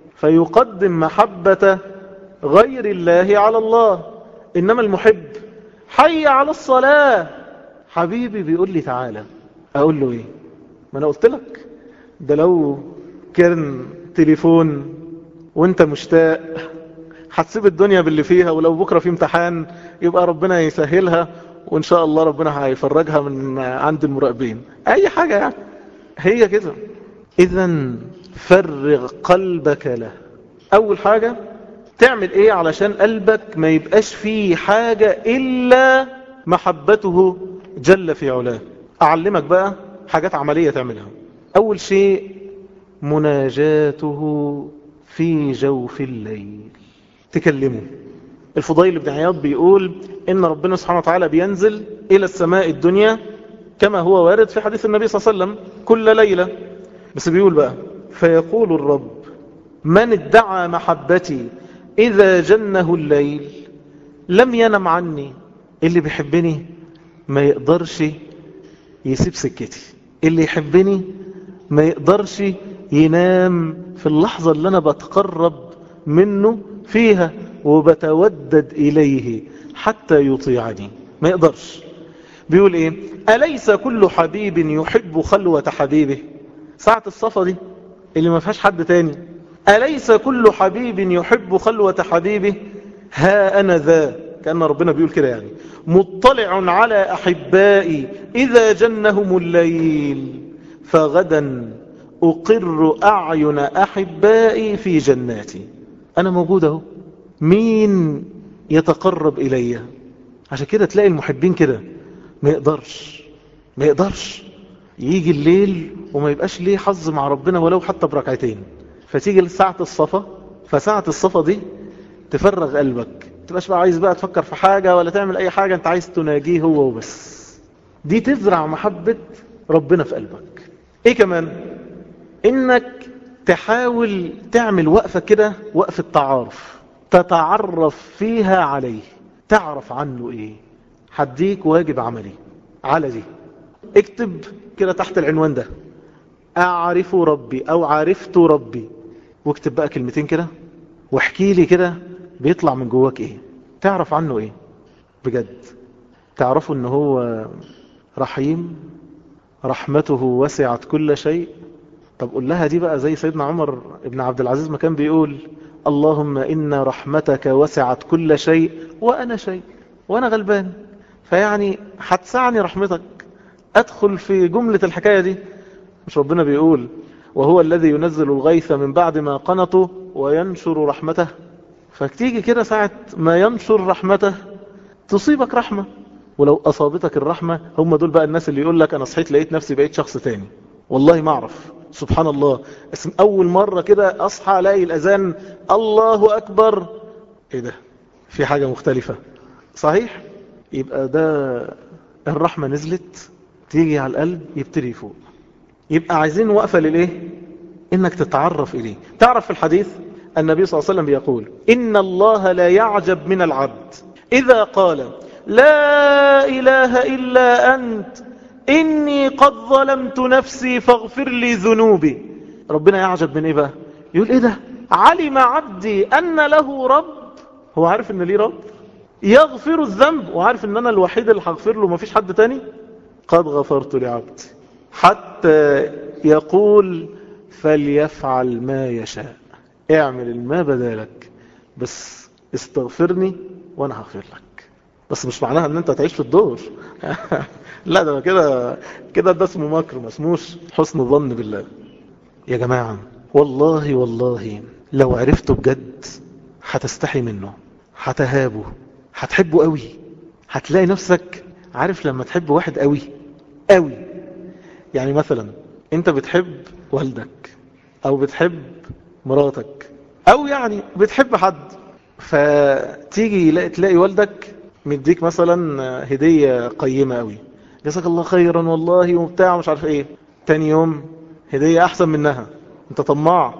[SPEAKER 1] فيقدم محبة غير الله على الله إنما المحب حي على الصلاة حبيبي بيقول لي تعالى أقول له إيه ما أنا قلت لك ده لو كان تليفون وانت مشتاق هتسيب الدنيا باللي فيها ولو بكرة في امتحان يبقى ربنا يسهلها وان شاء الله ربنا هيفرجها من عند المراقبين اي حاجة يعني هي كده اذا فرغ قلبك له اول حاجة تعمل ايه علشان قلبك ما يبقاش فيه حاجة الا محبته جل في علاه اعلمك بقى حاجات عملية تعملها اول شيء مناجاته في جوف الليل تكلمه الفضيل بن عياض بيقول ان ربنا سبحانه وتعالى بينزل الى السماء الدنيا كما هو وارد في حديث النبي صلى الله عليه وسلم كل ليلة بس بيقول بقى فيقول الرب من ادعى محبتي إذا جنه الليل لم ينم عني اللي بيحبني ما يقدرش يسيب سكتي اللي يحبني ما يقدرش ينام في اللحظة اللي أنا بتقرب منه فيها وبتودد إليه حتى يطيعني ما يقدرش بيقول إيه أليس كل حبيب يحب خلوة حبيبه ساعة الصفة دي اللي ما فيهاش حد تاني أليس كل حبيب يحب خلوة حبيبه ها أنا ذا كأن ربنا بيقول كده يعني مطلع على أحبائي إذا جنهم الليل فغدا أقر أعين أحبائي في جناتي أنا موجود اهو مين يتقرب إلي عشان كده تلاقي المحبين كده ما يقدرش ما يقدرش يجي الليل وما يبقاش ليه حظ مع ربنا ولو حتى بركعتين فتيجي لساعة الصفا فساعة الصفا دي تفرغ قلبك تبقاش بقى عايز بقى تفكر في حاجة ولا تعمل أي حاجة أنت عايز تناجيه هو وبس دي تزرع محبة ربنا في قلبك إيه كمان إنك تحاول تعمل وقفة كده وقفة تعارف تتعرف فيها عليه تعرف عنه إيه هديك واجب عملي على دي اكتب كده تحت العنوان ده أعرف ربي أو عرفت ربي واكتب بقى كلمتين كده واحكي لي كده بيطلع من جواك ايه تعرف عنه ايه بجد تعرفوا ان هو رحيم رحمته وسعت كل شيء طب قول لها دي بقى زي سيدنا عمر ابن عبد العزيز ما كان بيقول اللهم إن رحمتك وسعت كل شيء وأنا شيء وأنا غلبان فيعني هتسعني رحمتك أدخل في جملة الحكاية دي مش ربنا بيقول وهو الذي ينزل الغيث من بعد ما قنطوا وينشر رحمته فتيجي كده ساعة ما ينشر رحمته تصيبك رحمة ولو أصابتك الرحمة هم دول بقى الناس اللي يقول لك أنا صحيت لقيت نفسي بقيت شخص تاني والله ما أعرف سبحان الله اسم أول مرة كده أصحى ألاقي الأذان الله أكبر ايه ده في حاجة مختلفة صحيح يبقى ده الرحمة نزلت تيجي على القلب يبتدي فوق يبقى عايزين وقفة للايه انك تتعرف اليه تعرف في الحديث النبي صلى الله عليه وسلم بيقول إن الله لا يعجب من العبد إذا قال لا إله إلا أنت إني قد ظلمت نفسي فاغفر لي ذنوبي ربنا يعجب من إيه بقى يقول إيه ده علم عبدي أن له رب هو عارف أن ليه رب يغفر الذنب وعارف أن أنا الوحيد اللي هغفر له مفيش حد تاني قد غفرت لعبدي حتى يقول فليفعل ما يشاء اعمل ما بدالك بس استغفرني وانا هغفر لك بس مش معناها ان انت تعيش في الدور لا ده كده كده ده اسمه مكر ما اسموش حسن الظن بالله يا جماعة والله والله لو عرفته بجد هتستحي منه هتهابه هتحبه قوي هتلاقي نفسك عارف لما تحب واحد قوي قوي يعني مثلا انت بتحب والدك او بتحب مراتك او يعني بتحب حد فتيجي تلاقي والدك مديك مثلا هدية قيمة قوي جزاك الله خيرا والله وبتاع مش عارف ايه تاني يوم هدية احسن منها انت طماع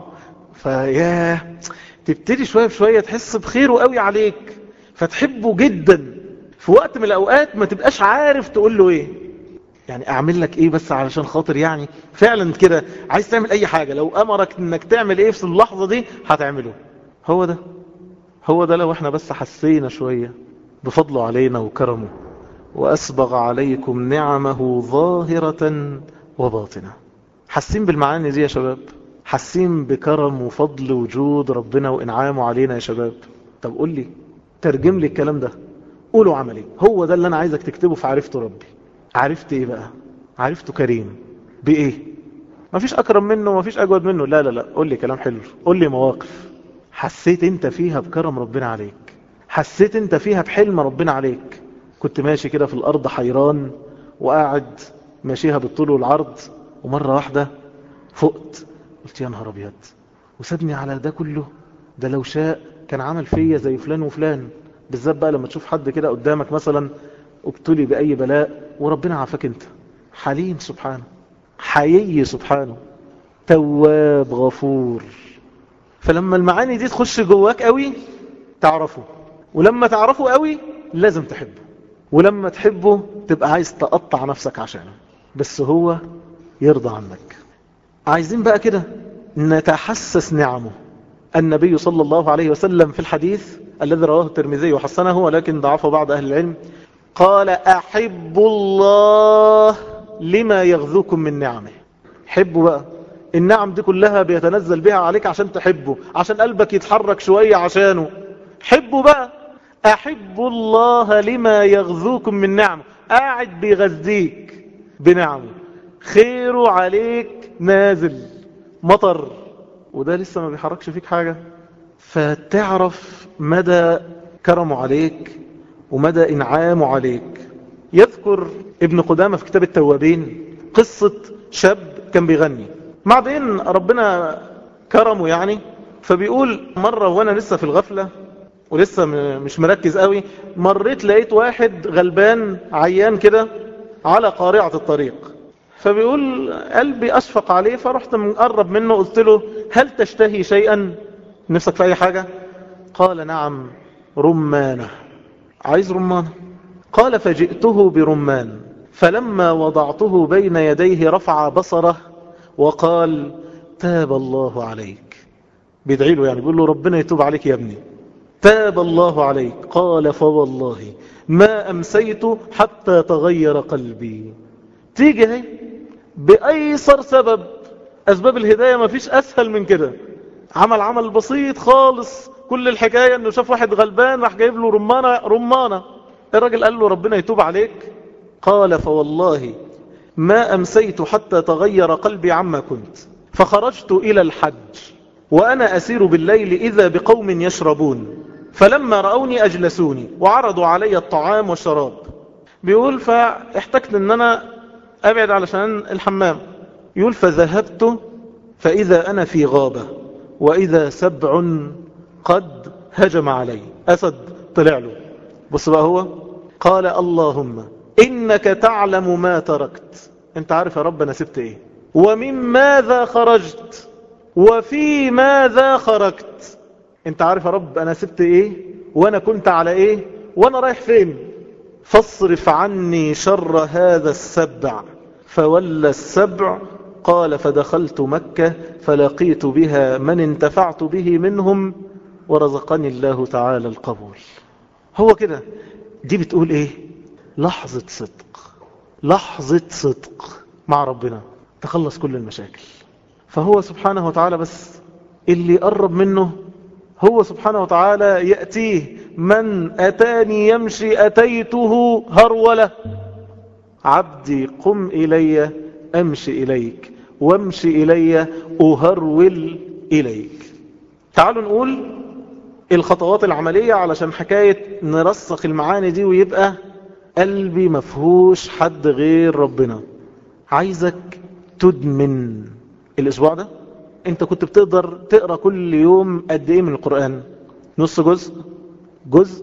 [SPEAKER 1] فياه تبتدي شوية بشوية تحس بخيره قوي عليك فتحبه جدا في وقت من الاوقات ما تبقاش عارف تقول له ايه يعني اعمل لك ايه بس علشان خاطر يعني فعلا كده عايز تعمل اي حاجة لو امرك انك تعمل ايه في اللحظة دي هتعمله هو ده هو ده لو احنا بس حسينا شوية بفضله علينا وكرمه واسبغ عليكم نعمه ظاهرة وباطنة حاسين بالمعاني دي يا شباب حاسين بكرم وفضل وجود ربنا وانعامه علينا يا شباب طب قول لي ترجم لي الكلام ده قولوا عملي هو ده اللي انا عايزك تكتبه في عرفته ربي عرفت ايه بقى عرفته كريم بايه مفيش اكرم منه مفيش اجود منه لا لا لا قول لي كلام حلو قول لي مواقف حسيت انت فيها بكرم ربنا عليك حسيت انت فيها بحلم ربنا عليك كنت ماشي كده في الارض حيران وقاعد ماشيها بالطول والعرض ومرة واحدة فقت قلت يا نهار ابيض وسابني على ده كله ده لو شاء كان عمل فيا زي فلان وفلان بالذات بقى لما تشوف حد كده قدامك مثلا ابتلي بأي بلاء وربنا عافاك انت حليم سبحانه حيي سبحانه تواب غفور فلما المعاني دي تخش جواك قوي تعرفه ولما تعرفه قوي لازم تحبه ولما تحبه تبقى عايز تقطع نفسك عشانه بس هو يرضى عنك عايزين بقى كده نتحسس نعمه النبي صلى الله عليه وسلم في الحديث الذي رواه الترمذي وحسنه ولكن ضعفه بعض أهل العلم قال أحب الله لما يغذوكم من نعمه حبوا بقى النعم دي كلها بيتنزل بها عليك عشان تحبه عشان قلبك يتحرك شوية عشانه حبوا بقى أحب الله لما يغذوكم من نعمه قاعد بيغذيك بنعمه خيره عليك نازل مطر وده لسه ما بيحركش فيك حاجة فتعرف مدى كرمه عليك ومدى إنعامه عليك يذكر ابن قدامة في كتاب التوابين قصة شاب كان بيغني بعدين ربنا كرمه يعني فبيقول مرة وانا لسه في الغفلة ولسه مش مركز قوي مريت لقيت واحد غلبان عيان كده على قارعة الطريق فبيقول قلبي أشفق عليه فرحت مقرب منه قلت له هل تشتهي شيئا نفسك في أي حاجة قال نعم رمانة عايز رمانة قال فجئته برمان فلما وضعته بين يديه رفع بصره وقال تاب الله عليك بيدعي له يعني بيقول له ربنا يتوب عليك يا ابني تاب الله عليك قال فوالله ما أمسيت حتى تغير قلبي تيجي هي بأيسر سبب أسباب الهداية ما فيش أسهل من كده عمل عمل بسيط خالص كل الحكاية أنه شاف واحد غلبان راح جايب له رمانة رمانة الراجل قال له ربنا يتوب عليك قال فوالله ما أمسيت حتى تغير قلبي عما كنت فخرجت إلى الحج وأنا أسير بالليل إذا بقوم يشربون فلما رأوني أجلسوني وعرضوا علي الطعام والشراب بيقول فاحتجت أن أنا أبعد علشان الحمام يقول فذهبت فإذا أنا في غابة وإذا سبع قد هجم علي أسد طلع له بص بقى هو قال اللهم إنك تعلم ما تركت انت عارف يا رب أنا سبت إيه ومن ماذا خرجت وفي ماذا خرجت انت عارف يا رب أنا سبت إيه وأنا كنت على إيه وأنا رايح فين فاصرف عني شر هذا السبع فولى السبع قال فدخلت مكة فلقيت بها من انتفعت به منهم ورزقني الله تعالى القبول هو كده دي بتقول ايه لحظة صدق لحظة صدق مع ربنا تخلص كل المشاكل فهو سبحانه وتعالى بس اللي قرب منه هو سبحانه وتعالى يأتيه من أتاني يمشي أتيته هرولة عبدي قم إلي أمشي إليك وامشي إلي أهرول إليك تعالوا نقول الخطوات العملية علشان حكاية نرسخ المعاني دي ويبقى قلبي مفهوش حد غير ربنا عايزك تدمن الأسبوع ده انت كنت بتقدر تقرأ كل يوم قد ايه من القرآن نص جزء جزء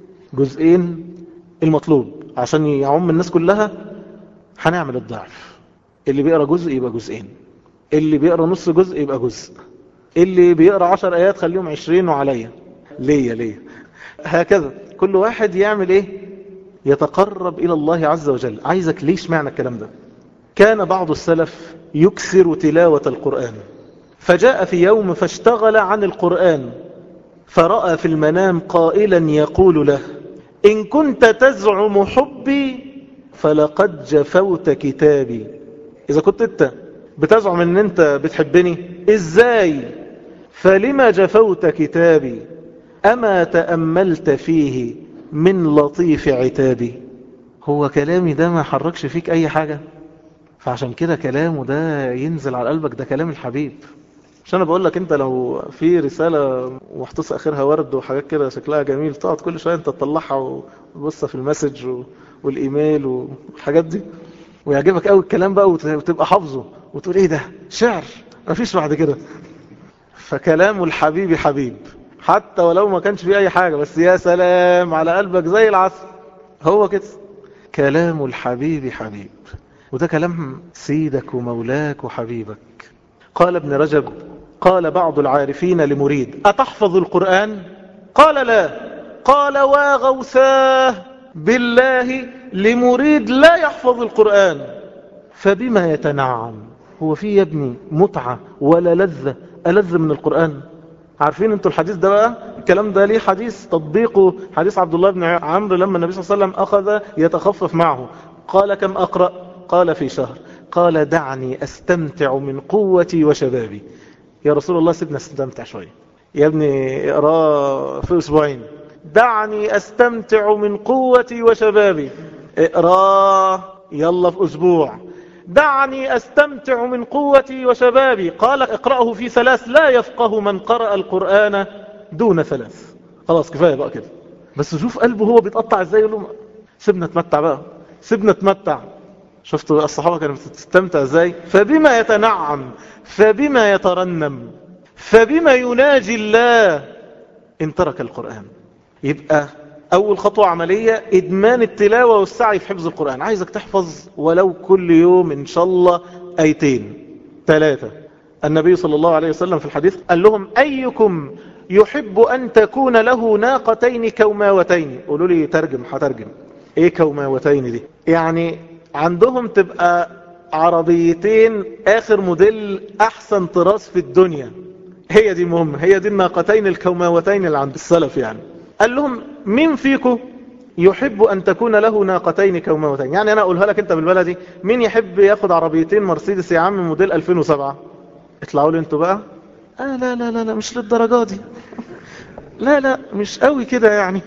[SPEAKER 1] جزئين المطلوب عشان يعم الناس كلها هنعمل الضعف اللي بيقرأ جزء يبقى جزئين اللي بيقرأ نص جزء يبقى جزء اللي بيقرأ عشر آيات خليهم عشرين وعليا ليه ليه هكذا كل واحد يعمل ايه يتقرب إلى الله عز وجل عايزك ليش معنى الكلام ده كان بعض السلف يكثر تلاوة القرآن فجاء في يوم فاشتغل عن القرآن فرأى في المنام قائلا يقول له إن كنت تزعم حبي فلقد جفوت كتابي إذا كنت أنت بتزعم أن أنت بتحبني إزاي فلما جفوت كتابي أما تأملت فيه من لطيف عتابي هو كلامي ده ما حركش فيك أي حاجة فعشان كده كلامه ده ينزل على قلبك ده كلام الحبيب مش انا بقول لك انت لو في رسالة محطوس اخرها ورد وحاجات كده شكلها جميل تقعد كل شوية انت تطلعها وتبص في المسج والايميل والحاجات دي ويعجبك قوي الكلام بقى وتبقى حافظه وتقول ايه ده شعر مفيش بعد كده فكلام الحبيب حبيب حتى ولو ما كانش فيه اي حاجة بس يا سلام على قلبك زي العسل هو كده كلام الحبيب حبيب وده كلام سيدك ومولاك وحبيبك قال ابن رجب قال بعض العارفين لمريد أتحفظ القرآن قال لا قال واغوثاه بالله لمريد لا يحفظ القرآن فبما يتنعم هو في يا ابني متعة ولا لذة ألذ من القرآن عارفين انتوا الحديث ده بقى الكلام ده ليه حديث تطبيقه حديث عبد الله بن عمرو لما النبي صلى الله عليه وسلم أخذ يتخفف معه قال كم أقرأ قال في شهر قال دعني أستمتع من قوتي وشبابي يا رسول الله سيبنا استمتع شوية يا ابني اقراه في أسبوعين دعني أستمتع من قوتي وشبابي اقراه يلا في أسبوع دعني أستمتع من قوتي وشبابي قال اقرأه في ثلاث لا يفقه من قرأ القرآن دون ثلاث خلاص كفاية بقى كده بس شوف قلبه هو بيتقطع ازاي يقول له سيبنا نتمتع بقى سيبنا نتمتع شفتوا الصحابة كانوا بتستمتع ازاي فبما يتنعم فبما يترنم فبما يناجي الله ان ترك القرآن يبقى اول خطوة عملية ادمان التلاوة والسعي في حفظ القرآن عايزك تحفظ ولو كل يوم ان شاء الله ايتين ثلاثة النبي صلى الله عليه وسلم في الحديث قال لهم ايكم يحب ان تكون له ناقتين كوماوتين قولوا لي ترجم هترجم ايه كوماوتين دي يعني عندهم تبقى عربيتين اخر موديل احسن طراز في الدنيا هي دي مهم هي دي الناقتين الكوماوتين اللي عند السلف يعني قال لهم مين فيكم يحب ان تكون له ناقتين كوماوتين يعني انا اقولها لك انت بالبلدي مين يحب ياخد عربيتين مرسيدس يا عم موديل 2007 اطلعوا لي انتوا بقى آه لا لا لا لا مش للدرجة دي لا لا مش قوي كده يعني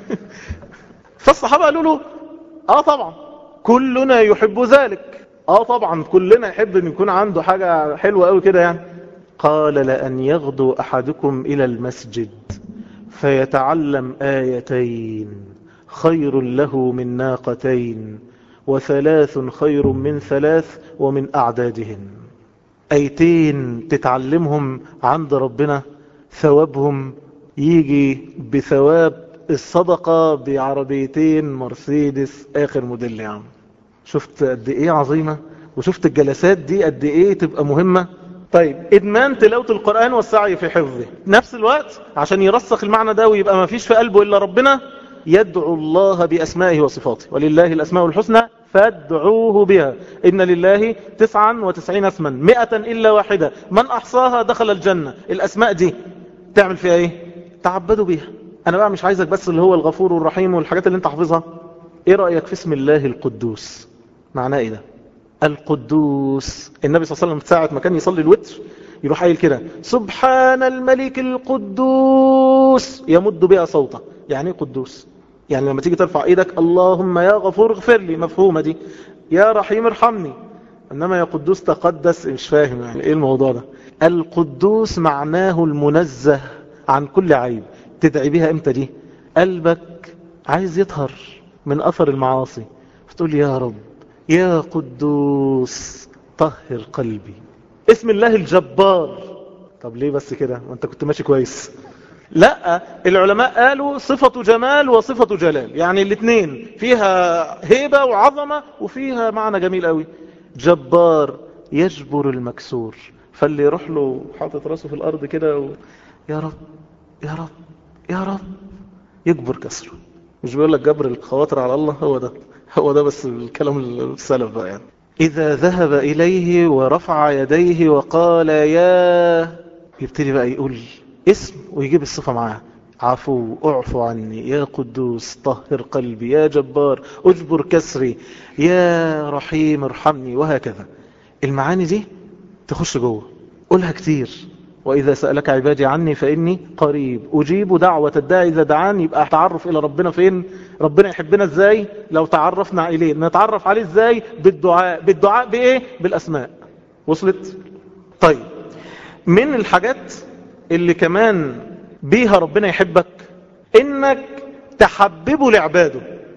[SPEAKER 1] فالصحابة قالوا له اه طبعا كلنا يحب ذلك اه طبعا كلنا يحب ان يكون عنده حاجة حلوة قوي كده يعني قال لأن يغدو أحدكم إلى المسجد فيتعلم آيتين خير له من ناقتين وثلاث خير من ثلاث ومن أعدادهن أيتين تتعلمهم عند ربنا ثوابهم يجي بثواب الصدقة بعربيتين مرسيدس اخر موديل يا عم شفت قد ايه عظيمة وشفت الجلسات دي قد ايه تبقى مهمة طيب ادمان تلاوة القرآن والسعي في حفظه نفس الوقت عشان يرسخ المعنى ده ويبقى ما فيش في قلبه الا ربنا يدعو الله بأسمائه وصفاته ولله الأسماء الحسنى فادعوه بها إن لله تسعا وتسعين اسما مئة إلا واحدة من أحصاها دخل الجنة الأسماء دي تعمل فيها إيه تعبدوا بيها أنا بقى مش عايزك بس اللي هو الغفور والرحيم والحاجات اللي انت حافظها إيه رأيك في اسم الله القدوس معناه إيه ده القدوس النبي صلى الله عليه وسلم ساعة ما كان يصلي الوتر يروح قايل كده سبحان الملك القدوس يمد بها صوته يعني ايه قدوس يعني لما تيجي ترفع ايدك اللهم يا غفور اغفر لي مفهومة دي يا رحيم ارحمني انما يا قدوس تقدس مش فاهم يعني ايه الموضوع ده القدوس معناه المنزه عن كل عيب تدعي بها امتى دي قلبك عايز يطهر من اثر المعاصي فتقول يا رب يا قدوس طهر قلبي اسم الله الجبار طب ليه بس كده وانت كنت ماشي كويس لا العلماء قالوا صفة جمال وصفة جلال يعني الاثنين فيها هيبة وعظمة وفيها معنى جميل قوي جبار يجبر المكسور فاللي يروح له حاطط راسه في الارض كده و... يا رب يا رب يا رب يجبر كسره مش بيقول لك جبر الخواطر على الله هو ده هو ده بس الكلام السلف بقى يعني إذا ذهب إليه ورفع يديه وقال يا يبتدي بقى يقول اسم ويجيب الصفة معاه عفو اعفو عني يا قدوس طهر قلبي يا جبار اجبر كسري يا رحيم ارحمني وهكذا المعاني دي تخش جوه قولها كتير وإذا سألك عبادي عني فإني قريب أجيب دعوة الداعي إذا دعان يبقى تعرف إلى ربنا فين ربنا يحبنا إزاي لو تعرفنا إليه نتعرف عليه إزاي بالدعاء بالدعاء بإيه بالأسماء وصلت طيب من الحاجات اللي كمان بيها ربنا يحبك إنك تحببه لعباده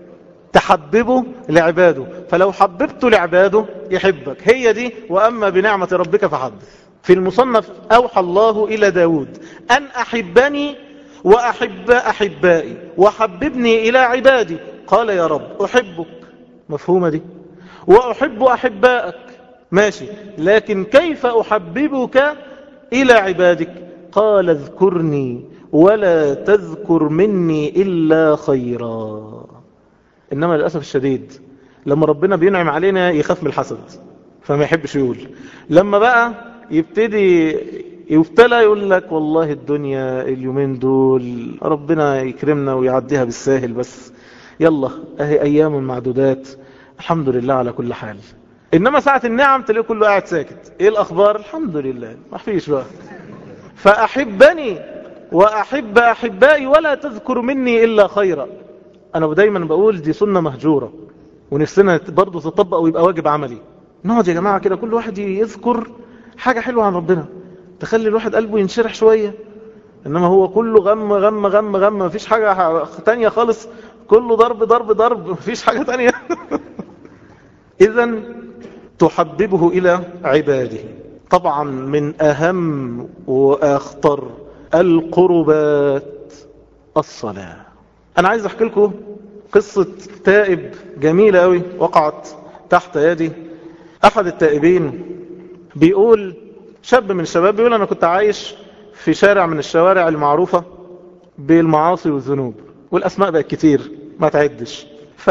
[SPEAKER 1] تحببه لعباده فلو حببته لعباده يحبك هي دي وأما بنعمة ربك فحدث في المصنف أوحى الله إلى داود أن أحبني وأحب أحبائي وحببني إلى عبادي قال يا رب أحبك مفهومة دي وأحب أحبائك ماشي لكن كيف أحببك إلى عبادك قال اذكرني ولا تذكر مني إلا خيرا إنما للأسف الشديد لما ربنا بينعم علينا يخاف من الحسد فما يحبش يقول لما بقى يبتدي يبتلى يقول لك والله الدنيا اليومين دول ربنا يكرمنا ويعديها بالساهل بس يلا اهي ايام معدودات الحمد لله على كل حال انما ساعة النعم تلاقي كله قاعد ساكت ايه الاخبار الحمد لله ما فيش بقى فاحبني واحب احبائي ولا تذكر مني الا خيرا انا دايما بقول دي سنة مهجورة ونفسنا برضو تطبق ويبقى واجب عملي نقعد يا جماعة كده كل واحد يذكر حاجة حلوة عن ربنا تخلي الواحد قلبه ينشرح شوية انما هو كله غم غم غم غم مفيش حاجة تانية خالص كله ضرب ضرب ضرب مفيش حاجة تانية اذا تحببه الى عباده طبعا من اهم واخطر القربات الصلاة انا عايز احكي لكم قصة تائب جميلة قوي وقعت تحت يدي احد التائبين بيقول شاب من الشباب بيقول انا كنت عايش في شارع من الشوارع المعروفة بالمعاصي والذنوب والاسماء بقت كتير ما تعدش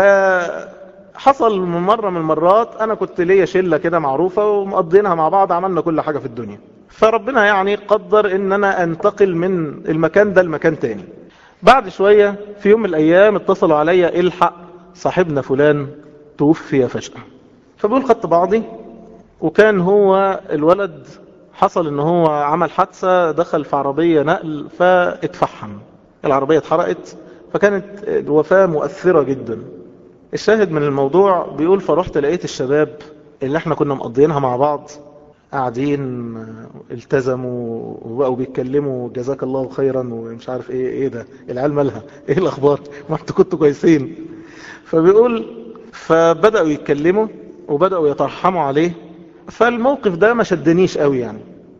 [SPEAKER 1] فحصل مرة من المرات انا كنت ليا شلة كده معروفة ومقضينها مع بعض عملنا كل حاجة في الدنيا فربنا يعني قدر ان انا انتقل من المكان ده لمكان تاني بعد شوية في يوم من الايام اتصلوا عليا الحق صاحبنا فلان توفي فجأة فبقول خدت بعضي وكان هو الولد حصل ان هو عمل حادثة دخل في عربية نقل فاتفحم العربية اتحرقت فكانت الوفاة مؤثرة جدا الشاهد من الموضوع بيقول فرحت لقيت الشباب اللي احنا كنا مقضيينها مع بعض قاعدين التزموا وبقوا بيتكلموا جزاك الله خيرا ومش عارف ايه ايه ده العيال مالها ايه الاخبار ما انتوا كنتوا كويسين فبيقول فبدأوا يتكلموا وبدأوا يترحموا عليه فالموقف ده ما شدنيش قوي يعني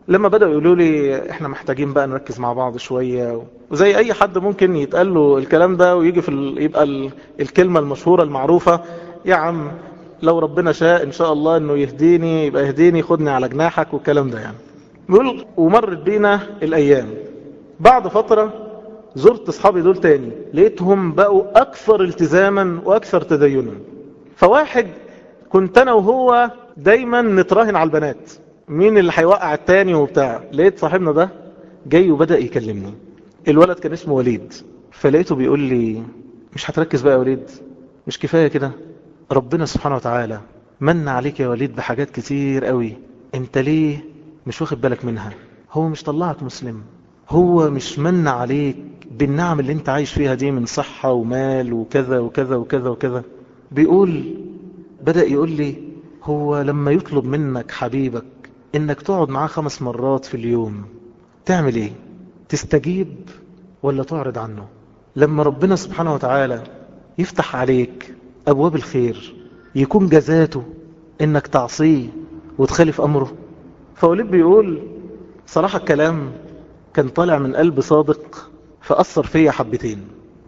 [SPEAKER 1] لما بدأوا يقولوا لي احنا محتاجين بقى نركز مع بعض شوية وزي اي حد ممكن يتقال له الكلام ده ويجي في ال... يبقى ال... الكلمة المشهورة المعروفة يا عم لو ربنا شاء ان شاء الله انه يهديني يبقى يهديني خدني على جناحك والكلام ده يعني بيقول ومرت بينا الايام بعد فترة زرت اصحابي دول تاني لقيتهم بقوا اكثر التزاما واكثر تدينا فواحد كنت انا وهو دايما نتراهن على البنات مين اللي هيوقع التاني وبتاع لقيت صاحبنا ده جاي وبدأ يكلمني الولد كان اسمه وليد فلقيته بيقول لي مش هتركز بقى يا وليد مش كفاية كده ربنا سبحانه وتعالى من عليك يا وليد بحاجات كتير قوي انت ليه مش واخد بالك منها هو مش طلعك مسلم هو مش من عليك بالنعم اللي انت عايش فيها دي من صحة ومال وكذا وكذا وكذا وكذا بيقول بدأ يقول لي هو لما يطلب منك حبيبك انك تقعد معاه خمس مرات في اليوم تعمل ايه تستجيب ولا تعرض عنه لما ربنا سبحانه وتعالى يفتح عليك ابواب الخير يكون جزاته انك تعصيه وتخالف امره فوليد بيقول صراحة الكلام كان طالع من قلب صادق فأثر فيا حبتين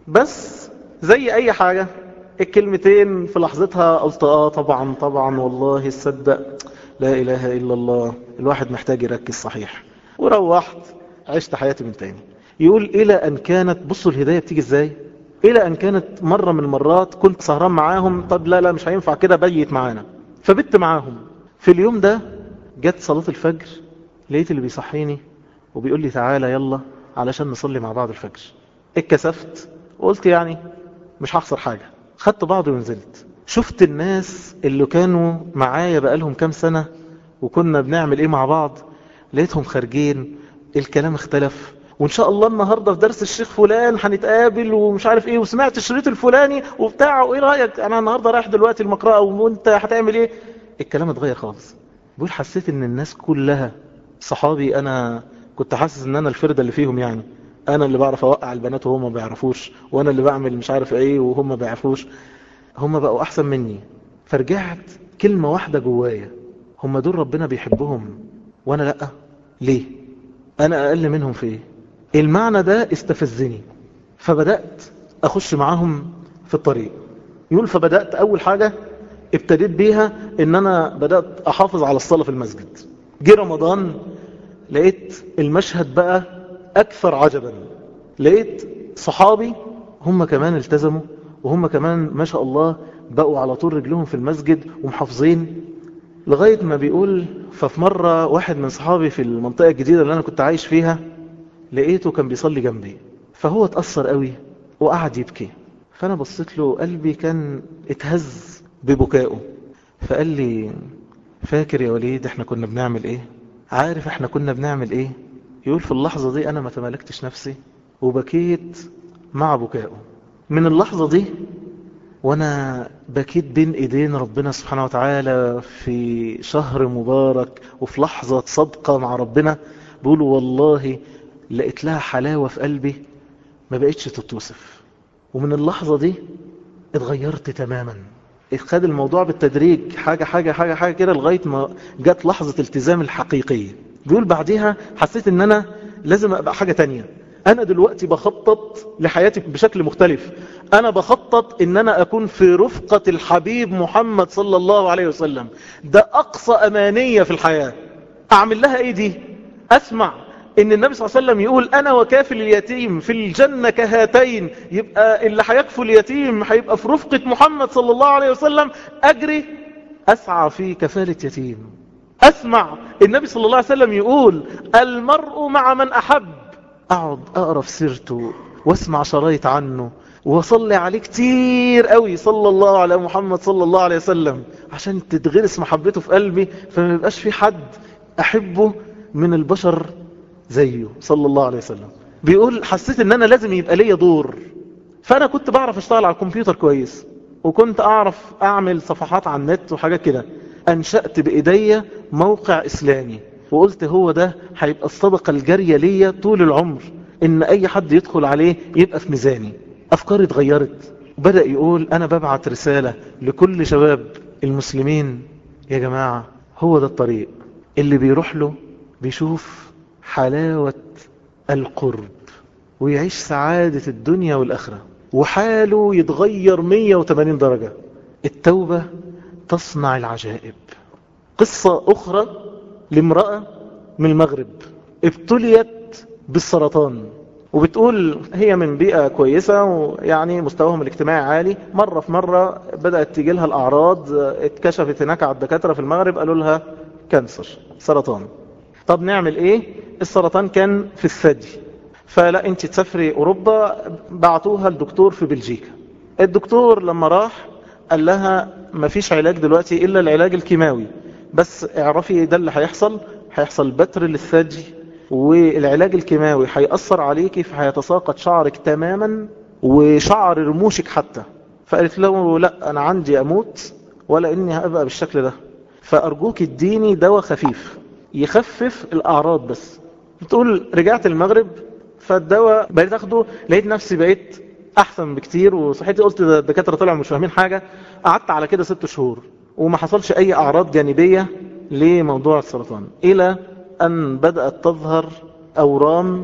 [SPEAKER 1] بس زي اي حاجة الكلمتين في لحظتها قلت اه طبعا طبعا والله صدق لا اله الا الله الواحد محتاج يركز صحيح وروحت عشت حياتي من تاني يقول الى ان كانت بصوا الهداية بتيجي ازاي الى ان كانت مرة من المرات كنت سهران معاهم طب لا لا مش هينفع كده بيت معانا فبت معاهم في اليوم ده جت صلاة الفجر لقيت اللي بيصحيني وبيقول لي تعالى يلا علشان نصلي مع بعض الفجر اتكسفت وقلت يعني مش هخسر حاجة خدت بعضي ونزلت شفت الناس اللي كانوا معايا بقالهم كام سنة وكنا بنعمل ايه مع بعض لقيتهم خارجين الكلام اختلف وان شاء الله النهاردة في درس الشيخ فلان هنتقابل ومش عارف ايه وسمعت الشريط الفلاني وبتاع وايه رأيك انا النهاردة رايح دلوقتي المقرأة وانت هتعمل ايه الكلام اتغير خالص بقول حسيت ان الناس كلها صحابي انا كنت حاسس ان انا الفردة اللي فيهم يعني انا اللي بعرف اوقع البنات وهم ما بيعرفوش وانا اللي بعمل مش عارف ايه وهم ما بيعرفوش هم بقوا احسن مني فرجعت كلمة واحدة جوايا هم دول ربنا بيحبهم وانا لا ليه انا اقل منهم في ايه المعنى ده استفزني فبدأت اخش معاهم في الطريق يقول فبدأت اول حاجة ابتديت بيها ان انا بدأت احافظ على الصلاة في المسجد جه رمضان لقيت المشهد بقى اكثر عجبا لقيت صحابي هم كمان التزموا وهم كمان ما شاء الله بقوا على طول رجلهم في المسجد ومحافظين لغاية ما بيقول ففي مرة واحد من صحابي في المنطقة الجديدة اللي انا كنت عايش فيها لقيته كان بيصلي جنبي فهو اتأثر قوي وقعد يبكي فانا بصيت له قلبي كان اتهز ببكائه فقال لي فاكر يا وليد احنا كنا بنعمل ايه عارف احنا كنا بنعمل ايه يقول في اللحظة دي انا ما تملكتش نفسي وبكيت مع بكائه من اللحظة دي وانا بكيت بين ايدين ربنا سبحانه وتعالى في شهر مبارك وفي لحظة صدقة مع ربنا بقول والله لقيت لها حلاوة في قلبي ما بقتش تتوصف ومن اللحظة دي اتغيرت تماما خد الموضوع بالتدريج حاجة حاجة حاجة حاجة كده لغاية ما جت لحظة التزام الحقيقية بيقول بعدها حسيت ان انا لازم ابقى حاجة تانية انا دلوقتي بخطط لحياتي بشكل مختلف انا بخطط ان انا اكون في رفقة الحبيب محمد صلى الله عليه وسلم ده اقصى امانية في الحياة اعمل لها ايه دي اسمع ان النبي صلى الله عليه وسلم يقول انا وكافل اليتيم في الجنة كهاتين يبقى اللي هيكفل اليتيم هيبقى في رفقة محمد صلى الله عليه وسلم اجري اسعى في كفالة يتيم اسمع النبي صلى الله عليه وسلم يقول المرء مع من احب اقعد اقرا في سيرته واسمع شرايط عنه وصلي عليه كتير قوي صلى الله على محمد صلى الله عليه وسلم عشان تتغرس محبته في قلبي فما يبقاش في حد احبه من البشر زيه صلى الله عليه وسلم بيقول حسيت ان انا لازم يبقى ليا دور فانا كنت بعرف اشتغل على الكمبيوتر كويس وكنت اعرف اعمل صفحات على النت وحاجات كده انشأت بايديا موقع اسلامي وقلت هو ده هيبقى الصدقة الجارية ليا طول العمر ان اي حد يدخل عليه يبقى في ميزاني افكاري اتغيرت بدأ يقول انا ببعت رسالة لكل شباب المسلمين يا جماعة هو ده الطريق اللي بيروح له بيشوف حلاوة القرب ويعيش سعادة الدنيا والآخرة وحاله يتغير 180 درجة التوبة تصنع العجائب قصة أخرى لامرأة من المغرب ابتليت بالسرطان وبتقول هي من بيئة كويسة ويعني مستواهم الاجتماعي عالي مرة في مرة بدأت تيجي لها الأعراض اتكشفت هناك على الدكاترة في المغرب قالوا لها كانسر سرطان طب نعمل ايه السرطان كان في الثدي فلا انت تسافري اوروبا بعتوها الدكتور في بلجيكا الدكتور لما راح قال لها مفيش علاج دلوقتي الا العلاج الكيماوي بس اعرفي ده اللي هيحصل هيحصل بتر للثدي والعلاج الكيماوي هيأثر عليكي فهيتساقط شعرك تماما وشعر رموشك حتى فقالت له لا انا عندي اموت ولا اني هبقى بالشكل ده فارجوك اديني دواء خفيف يخفف الاعراض بس بتقول رجعت المغرب فالدواء بقيت اخده لقيت نفسي بقيت احسن بكتير وصحيتي قلت ده الدكاتره طلعوا مش فاهمين حاجه قعدت على كده ست شهور وما حصلش اي اعراض جانبيه لموضوع السرطان الى ان بدات تظهر اورام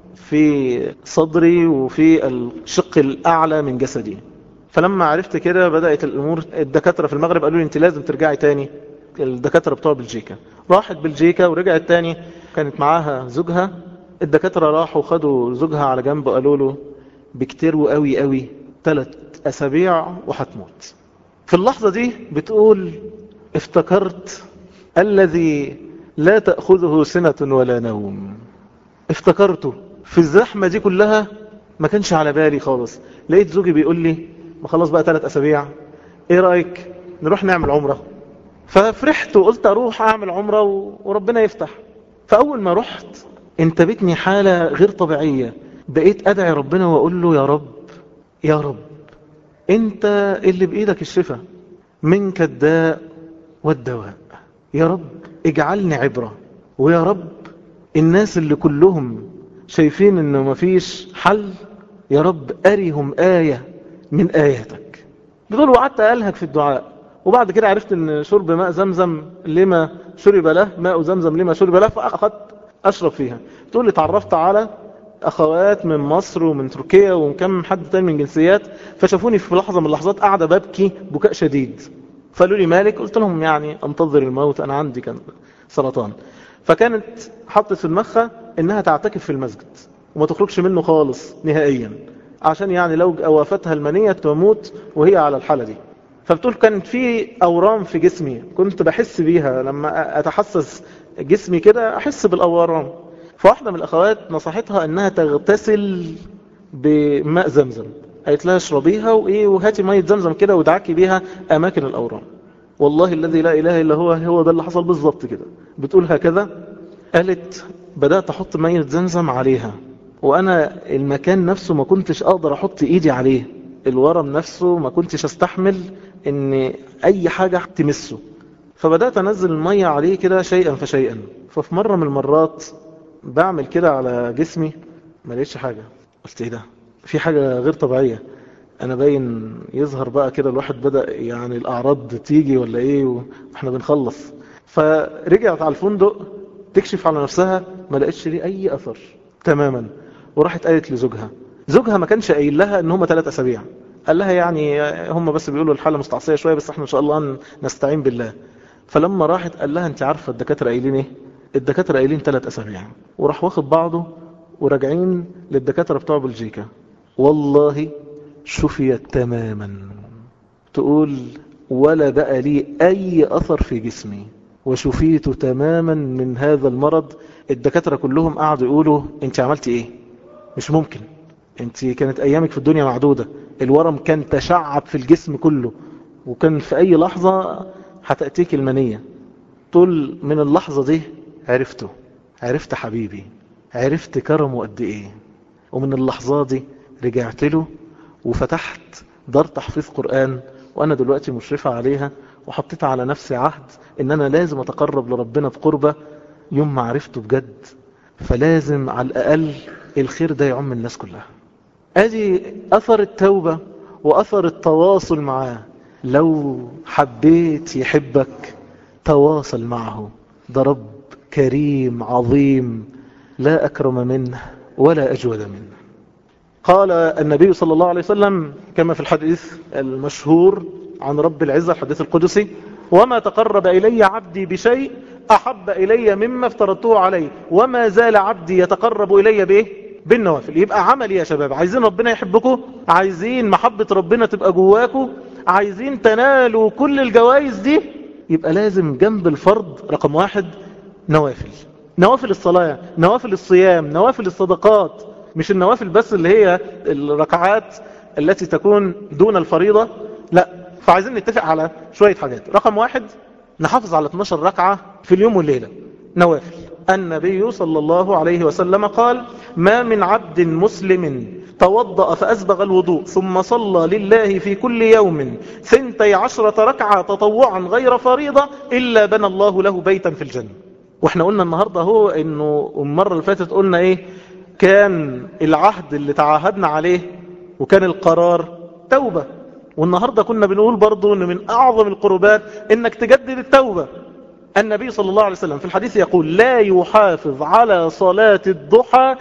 [SPEAKER 1] في صدري وفي الشق الاعلى من جسدي فلما عرفت كده بدات الامور الدكاتره في المغرب قالوا لي انت لازم ترجعي تاني الدكاتره بتوع بلجيكا راحت بلجيكا ورجعت تاني كانت معاها زوجها الدكاترة راحوا خدوا زوجها على جنب قالوا له بكتير وقوي قوي ثلاث أسابيع وهتموت في اللحظة دي بتقول افتكرت الذي لا تأخذه سنة ولا نوم افتكرته في الزحمة دي كلها ما كانش على بالي خالص لقيت زوجي بيقول لي ما خلاص بقى ثلاث أسابيع ايه رأيك نروح نعمل عمرة ففرحت وقلت اروح اعمل عمرة وربنا يفتح فاول ما رحت انتابتني حالة غير طبيعية بقيت ادعي ربنا واقول له يا رب يا رب انت اللي بايدك الشفاء منك الداء والدواء يا رب اجعلني عبرة ويا رب الناس اللي كلهم شايفين انه مفيش حل يا رب اريهم آية من آياتك بتقول وقعدت ألهك في الدعاء وبعد كده عرفت ان شرب ماء زمزم لما شرب له ماء زمزم لما شرب له فأخذت أشرب فيها تقول لي تعرفت على أخوات من مصر ومن تركيا ومن كم حد تاني من جنسيات فشافوني في لحظة من اللحظات قاعدة ببكي بكاء شديد فقالوا لي مالك قلت لهم يعني انتظر الموت أنا عندي كان سرطان فكانت حطت في دماغها انها تعتكف في المسجد وما تخرجش منه خالص نهائيا عشان يعني لو وافتها المنية تموت وهي على الحالة دي فبتقول كانت في أورام في جسمي كنت بحس بيها لما أتحسس جسمي كده أحس بالأورام فواحدة من الأخوات نصحتها أنها تغتسل بماء زمزم قالت لها اشربيها وإيه وهاتي مية زمزم كده ودعكي بيها أماكن الأورام والله الذي لا إله إلا هو هو ده اللي حصل بالظبط كده بتقول هكذا قالت بدأت أحط مية زمزم عليها وأنا المكان نفسه ما كنتش أقدر أحط إيدي عليه الورم نفسه ما كنتش أستحمل ان اي حاجة تمسه فبدأت انزل المية عليه كده شيئا فشيئا ففي مرة من المرات بعمل كده على جسمي ما لقيتش حاجة قلت ايه ده في حاجة غير طبيعية انا باين يظهر بقى كده الواحد بدأ يعني الاعراض تيجي ولا ايه واحنا بنخلص فرجعت على الفندق تكشف على نفسها ما لقيتش ليه اي اثر تماما وراحت قالت لزوجها زوجها ما كانش قايل لها ان هم ثلاث اسابيع قال لها يعني هم بس بيقولوا الحالة مستعصية شوية بس احنا ان شاء الله نستعين بالله فلما راحت قال لها انت عارفة الدكاترة قايلين ايه الدكاترة قايلين ثلاث اسابيع وراح واخد بعضه وراجعين للدكاترة بتوع بلجيكا والله شفيت تماما تقول ولا بقى لي اي اثر في جسمي وشفيت تماما من هذا المرض الدكاترة كلهم قعدوا يقولوا انت عملتي ايه مش ممكن انت كانت ايامك في الدنيا معدودة الورم كان تشعب في الجسم كله وكان في اي لحظة هتأتيك المنية طول من اللحظة دي عرفته عرفت حبيبي عرفت كرمه قد ايه ومن اللحظة دي رجعت له وفتحت دار تحفيظ قرآن وانا دلوقتي مشرفة عليها وحطيت على نفسي عهد ان انا لازم اتقرب لربنا بقربة يوم ما عرفته بجد فلازم على الاقل الخير ده يعم الناس كلها ادي اثر التوبة واثر التواصل معاه لو حبيت يحبك تواصل معه ده رب كريم عظيم لا أكرم منه ولا أجود منه قال النبي صلى الله عليه وسلم كما في الحديث المشهور عن رب العزة الحديث القدسي وما تقرب إلي عبدي بشيء أحب إلي مما افترضته عليه وما زال عبدي يتقرب إلي به بالنوافل يبقى عمل يا شباب عايزين ربنا يحبكم عايزين محبة ربنا تبقى جواكم عايزين تنالوا كل الجوائز دي يبقى لازم جنب الفرض رقم واحد نوافل نوافل الصلاة نوافل الصيام نوافل الصدقات مش النوافل بس اللي هي الركعات التي تكون دون الفريضة لا فعايزين نتفق على شوية حاجات رقم واحد نحافظ على 12 ركعة في اليوم والليلة نوافل النبي صلى الله عليه وسلم قال ما من عبد مسلم توضأ فأسبغ الوضوء ثم صلى لله في كل يوم ثنتي عشرة ركعة تطوعا غير فريضة إلا بنى الله له بيتا في الجنة واحنا قلنا النهاردة هو انه المرة اللي فاتت قلنا ايه كان العهد اللي تعاهدنا عليه وكان القرار توبة والنهاردة كنا بنقول برضو ان من اعظم القربات انك تجدد التوبة النبي صلى الله عليه وسلم في الحديث يقول لا يحافظ على صلاة الضحى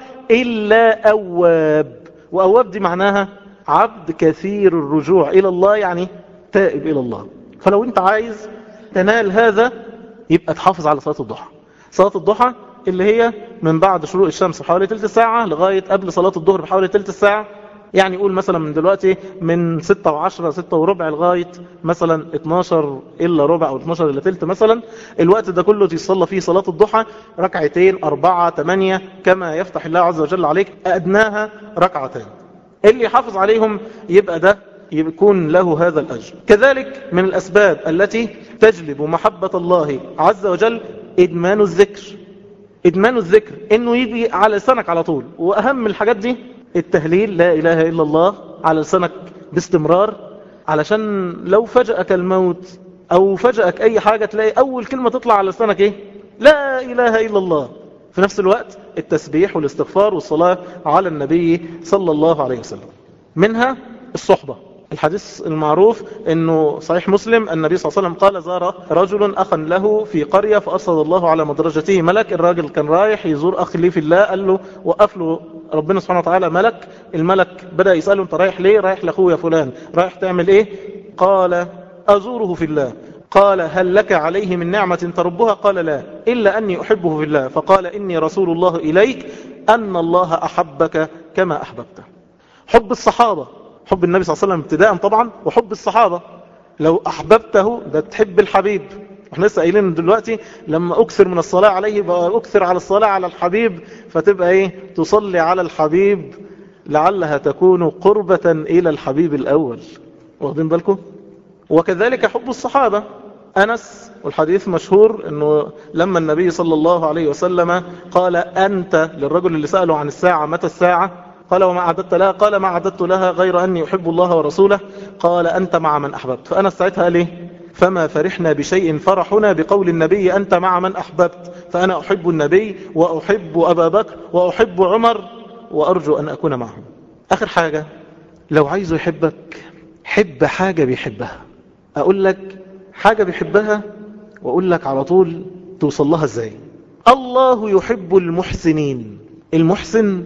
[SPEAKER 1] إلا أواب وأواب دي معناها عبد كثير الرجوع إلى الله يعني تائب إلى الله فلو أنت عايز تنال هذا يبقى تحافظ على صلاة الضحى صلاة الضحى اللي هي من بعد شروق الشمس بحوالي تلت ساعة لغاية قبل صلاة الظهر بحوالي تلت ساعة يعني يقول مثلا من دلوقتي من ستة وعشرة ستة وربع لغاية مثلا 12 إلا ربع أو 12 إلا تلت مثلا الوقت ده كله تصلى فيه صلاة الضحى ركعتين أربعة تمانية كما يفتح الله عز وجل عليك أدناها ركعتين اللي يحافظ عليهم يبقى ده يكون له هذا الأجر كذلك من الأسباب التي تجلب محبة الله عز وجل إدمان الذكر إدمان الذكر إنه يجي على لسانك على طول وأهم الحاجات دي التهليل لا إله إلا الله على لسانك باستمرار علشان لو فجأك الموت أو فجأك أي حاجة تلاقي أول كلمة تطلع على لسانك إيه لا إله إلا الله في نفس الوقت التسبيح والاستغفار والصلاة على النبي صلى الله عليه وسلم منها الصحبة الحديث المعروف انه صحيح مسلم النبي صلى الله عليه وسلم قال زار رجل اخا له في قرية فارصد الله على مدرجته ملك الراجل كان رايح يزور اخ ليه في الله قال له وقف له ربنا سبحانه وتعالى ملك الملك بدأ يسأله انت رايح ليه رايح لاخويا فلان رايح تعمل ايه قال ازوره في الله قال هل لك عليه من نعمة تربها قال لا إلا أني أحبه في الله فقال إني رسول الله إليك أن الله أحبك كما أحببته حب الصحابة حب النبي صلى الله عليه وسلم ابتداء طبعا وحب الصحابة لو أحببته ده تحب الحبيب احنا لسه قايلين دلوقتي لما أكثر من الصلاة عليه بقى أكثر على الصلاة على الحبيب فتبقى ايه تصلي على الحبيب لعلها تكون قربة إلى الحبيب الأول واخدين بالكم وكذلك حب الصحابة أنس والحديث مشهور أنه لما النبي صلى الله عليه وسلم قال أنت للرجل اللي سأله عن الساعة متى الساعة قال وما أعددت لها قال ما أعددت لها غير أني أحب الله ورسوله قال أنت مع من أحببت فأنا ساعتها ليه فما فرحنا بشيء فرحنا بقول النبي أنت مع من أحببت فأنا أحب النبي وأحب أبا بكر وأحب عمر وأرجو أن أكون معهم آخر حاجة لو عايزه يحبك حب حاجة بيحبها أقول لك حاجة بيحبها وأقول لك على طول توصل لها ازاي الله يحب المحسنين المحسن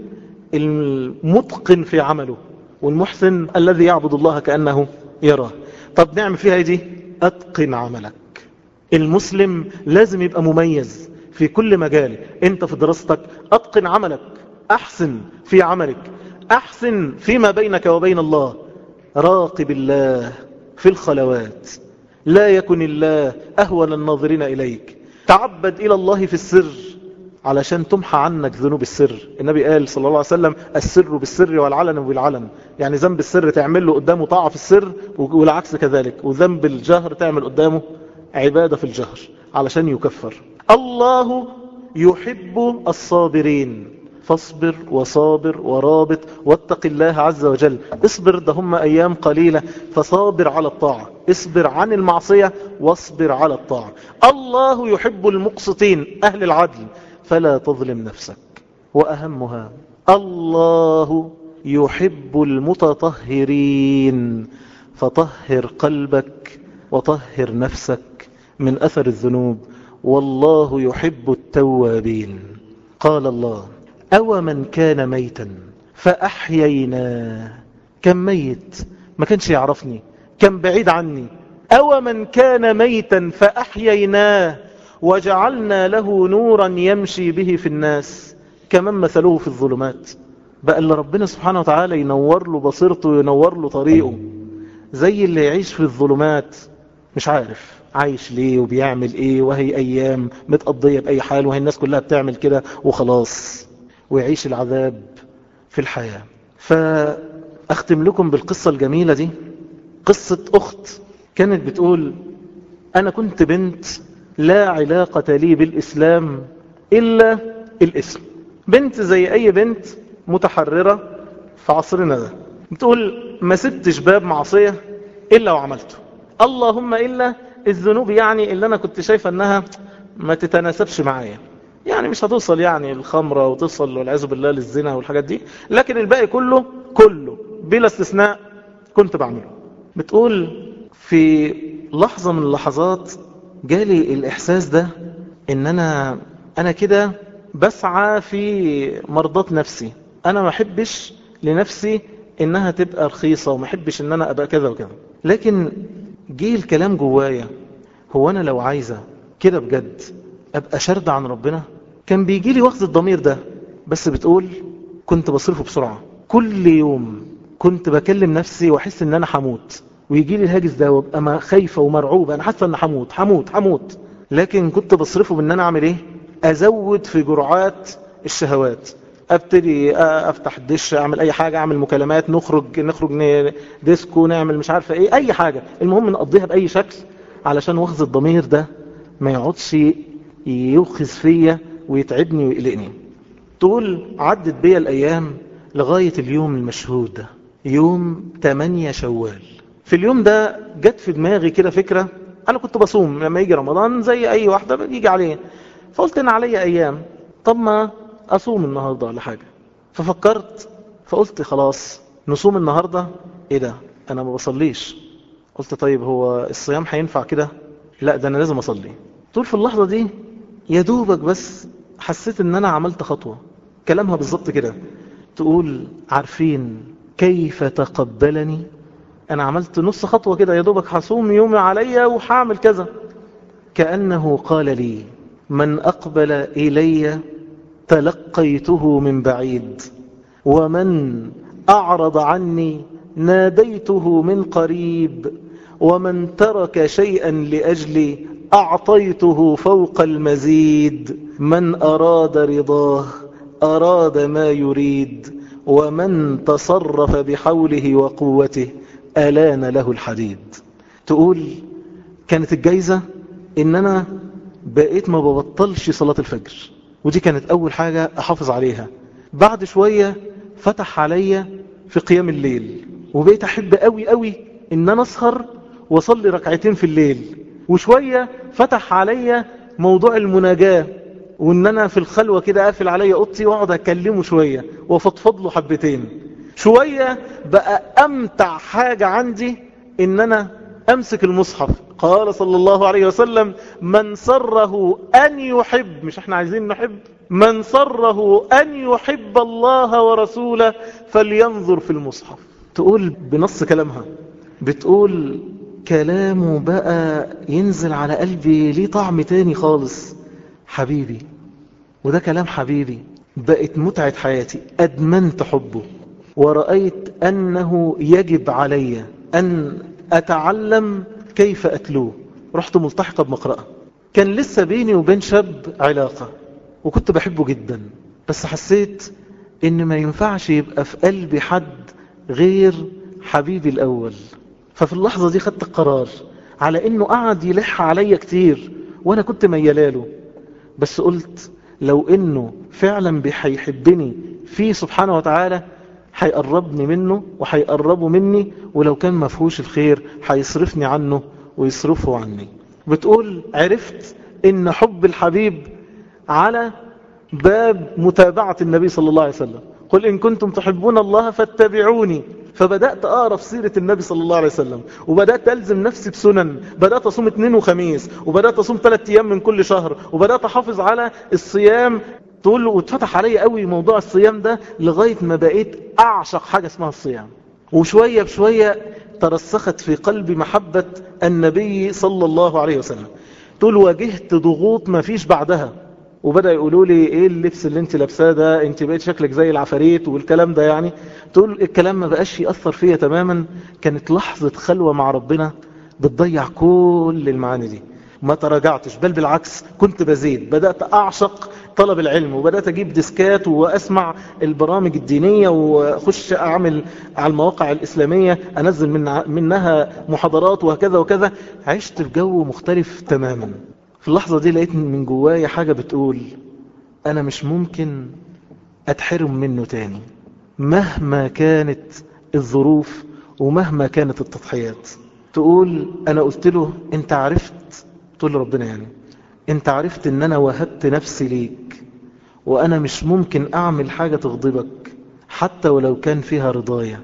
[SPEAKER 1] المتقن في عمله والمحسن الذي يعبد الله كأنه يراه طب نعمل فيها دي أتقن عملك المسلم لازم يبقى مميز في كل مجال انت في دراستك أتقن عملك أحسن في عملك أحسن فيما بينك وبين الله راقب الله في الخلوات لا يكن الله أهون الناظرين إليك تعبد إلى الله في السر علشان تمحى عنك ذنوب السر النبي قال صلى الله عليه وسلم السر بالسر والعلن بالعلن يعني ذنب السر تعمل له قدامه طاعة في السر والعكس كذلك وذنب الجهر تعمل قدامه عبادة في الجهر علشان يكفر الله يحب الصابرين فاصبر وصابر ورابط واتق الله عز وجل اصبر ده هم أيام قليلة فصابر على الطاعة اصبر عن المعصية واصبر على الطاعة الله يحب المقسطين أهل العدل فلا تظلم نفسك وأهمها الله يحب المتطهرين فطهر قلبك وطهر نفسك من أثر الذنوب والله يحب التوابين قال الله أو من كان ميتا فأحييناه كان ميت ما كانش يعرفني كان بعيد عني أو من كان ميتا فأحييناه وجعلنا له نورا يمشي به في الناس كمن مثله في الظلمات بقى اللي ربنا سبحانه وتعالى ينور له بصيرته وينور له طريقه زي اللي يعيش في الظلمات مش عارف عايش ليه وبيعمل ايه وهي ايام متقضية باي حال وهي الناس كلها بتعمل كده وخلاص ويعيش العذاب في الحياة فاختم لكم بالقصة الجميلة دي قصة اخت كانت بتقول انا كنت بنت لا علاقة لي بالاسلام الا الاسم بنت زي اي بنت متحررة في عصرنا ده بتقول ما سبتش باب معصية الا وعملته اللهم الا الذنوب يعني اللي انا كنت شايفة انها ما تتناسبش معايا يعني مش هتوصل يعني الخمرة وتصل والعياذ بالله للزنا والحاجات دي لكن الباقي كله كله بلا استثناء كنت بعمله بتقول في لحظة من اللحظات جالي الإحساس ده إن أنا أنا كده بسعى في مرضات نفسي أنا ما أحبش لنفسي إنها تبقى رخيصة وما أحبش إن أنا أبقى كذا وكذا لكن جه الكلام جوايا هو أنا لو عايزة كده بجد أبقى شرد عن ربنا كان بيجي لي وقت الضمير ده بس بتقول كنت بصرفه بسرعة كل يوم كنت بكلم نفسي واحس ان انا هموت ويجي لي الهاجس ده وابقى ما خايفة ومرعوبة انا حاسة ان هموت هموت هموت لكن كنت بصرفه بان انا اعمل ايه ازود في جرعات الشهوات ابتدي افتح الدش اعمل اي حاجة اعمل مكالمات نخرج نخرج ديسكو نعمل مش عارفة ايه اي حاجة المهم نقضيها باي شكل علشان وخز الضمير ده ما يقعدش يوخز فيا ويتعبني ويقلقني تقول عدت بيا الايام لغاية اليوم المشهود ده يوم 8 شوال في اليوم ده جت في دماغي كده فكرة انا كنت بصوم لما يجي رمضان زي اي واحدة بيجي عليه فقلت ان عليا ايام طب ما اصوم النهاردة ولا حاجة ففكرت فقلت خلاص نصوم النهاردة ايه ده انا ما بصليش قلت طيب هو الصيام هينفع كده لا ده انا لازم اصلي طول في اللحظة دي يا دوبك بس حسيت ان انا عملت خطوة كلامها بالظبط كده تقول عارفين كيف تقبلني انا عملت نص خطوة كده يا دوبك هصوم يومي عليا وهعمل كذا كأنه قال لي من اقبل الي تلقيته من بعيد ومن اعرض عني ناديته من قريب ومن ترك شيئا لأجلي أعطيته فوق المزيد من أراد رضاه أراد ما يريد ومن تصرف بحوله وقوته ألان له الحديد تقول كانت الجايزة إن أنا بقيت ما ببطلش صلاة الفجر ودي كانت أول حاجة أحافظ عليها بعد شوية فتح عليا في قيام الليل وبقيت أحب قوي قوي إن أنا أسهر وصلي ركعتين في الليل وشوية فتح عليا موضوع المناجاة وان انا في الخلوة كده قافل عليا اوضتي واقعد اكلمه شوية وفضفض له حبتين شوية بقى امتع حاجة عندي ان انا امسك المصحف قال صلى الله عليه وسلم من سره ان يحب مش احنا عايزين نحب من سره ان يحب الله ورسوله فلينظر في المصحف تقول بنص كلامها بتقول كلامه بقى ينزل على قلبي ليه طعم تاني خالص حبيبي وده كلام حبيبي بقت متعة حياتي أدمنت حبه ورأيت أنه يجب علي أن أتعلم كيف أتلوه رحت ملتحقة بمقرأة كان لسه بيني وبين شاب علاقة وكنت بحبه جدا بس حسيت ان ما ينفعش يبقى في قلبي حد غير حبيبي الأول ففي اللحظة دي خدت القرار على انه قعد يلح عليا كتير وانا كنت ميلاله بس قلت لو انه فعلا بيحبني فيه سبحانه وتعالى هيقربني منه وهيقربه مني ولو كان مفهوش الخير هيصرفني عنه ويصرفه عني بتقول عرفت ان حب الحبيب على باب متابعة النبي صلى الله عليه وسلم قل إن كنتم تحبون الله فاتبعوني فبدأت أقرأ في سيرة النبي صلى الله عليه وسلم وبدأت ألزم نفسي بسنن بدأت أصوم اثنين وخميس وبدأت أصوم ثلاث أيام من كل شهر وبدأت أحافظ على الصيام تقول له واتفتح علي قوي موضوع الصيام ده لغاية ما بقيت أعشق حاجة اسمها الصيام وشوية بشوية ترسخت في قلبي محبة النبي صلى الله عليه وسلم تقول واجهت ضغوط ما فيش بعدها وبدأ يقولوا لي ايه اللبس اللي انت لابساه ده انت بقيت شكلك زي العفاريت والكلام ده يعني تقول الكلام ما بقاش يأثر فيا تماما كانت لحظة خلوة مع ربنا بتضيع كل المعاني دي ما تراجعتش بل بالعكس كنت بزيد بدأت أعشق طلب العلم وبدأت أجيب ديسكات وأسمع البرامج الدينية وأخش أعمل على المواقع الإسلامية أنزل من منها محاضرات وهكذا وكذا عشت في جو مختلف تماما في اللحظة دي لقيت من جوايا حاجة بتقول أنا مش ممكن أتحرم منه تاني مهما كانت الظروف ومهما كانت التضحيات تقول أنا قلت له أنت عرفت تقول لربنا يعني أنت عرفت أن أنا وهبت نفسي ليك وأنا مش ممكن أعمل حاجة تغضبك حتى ولو كان فيها رضايا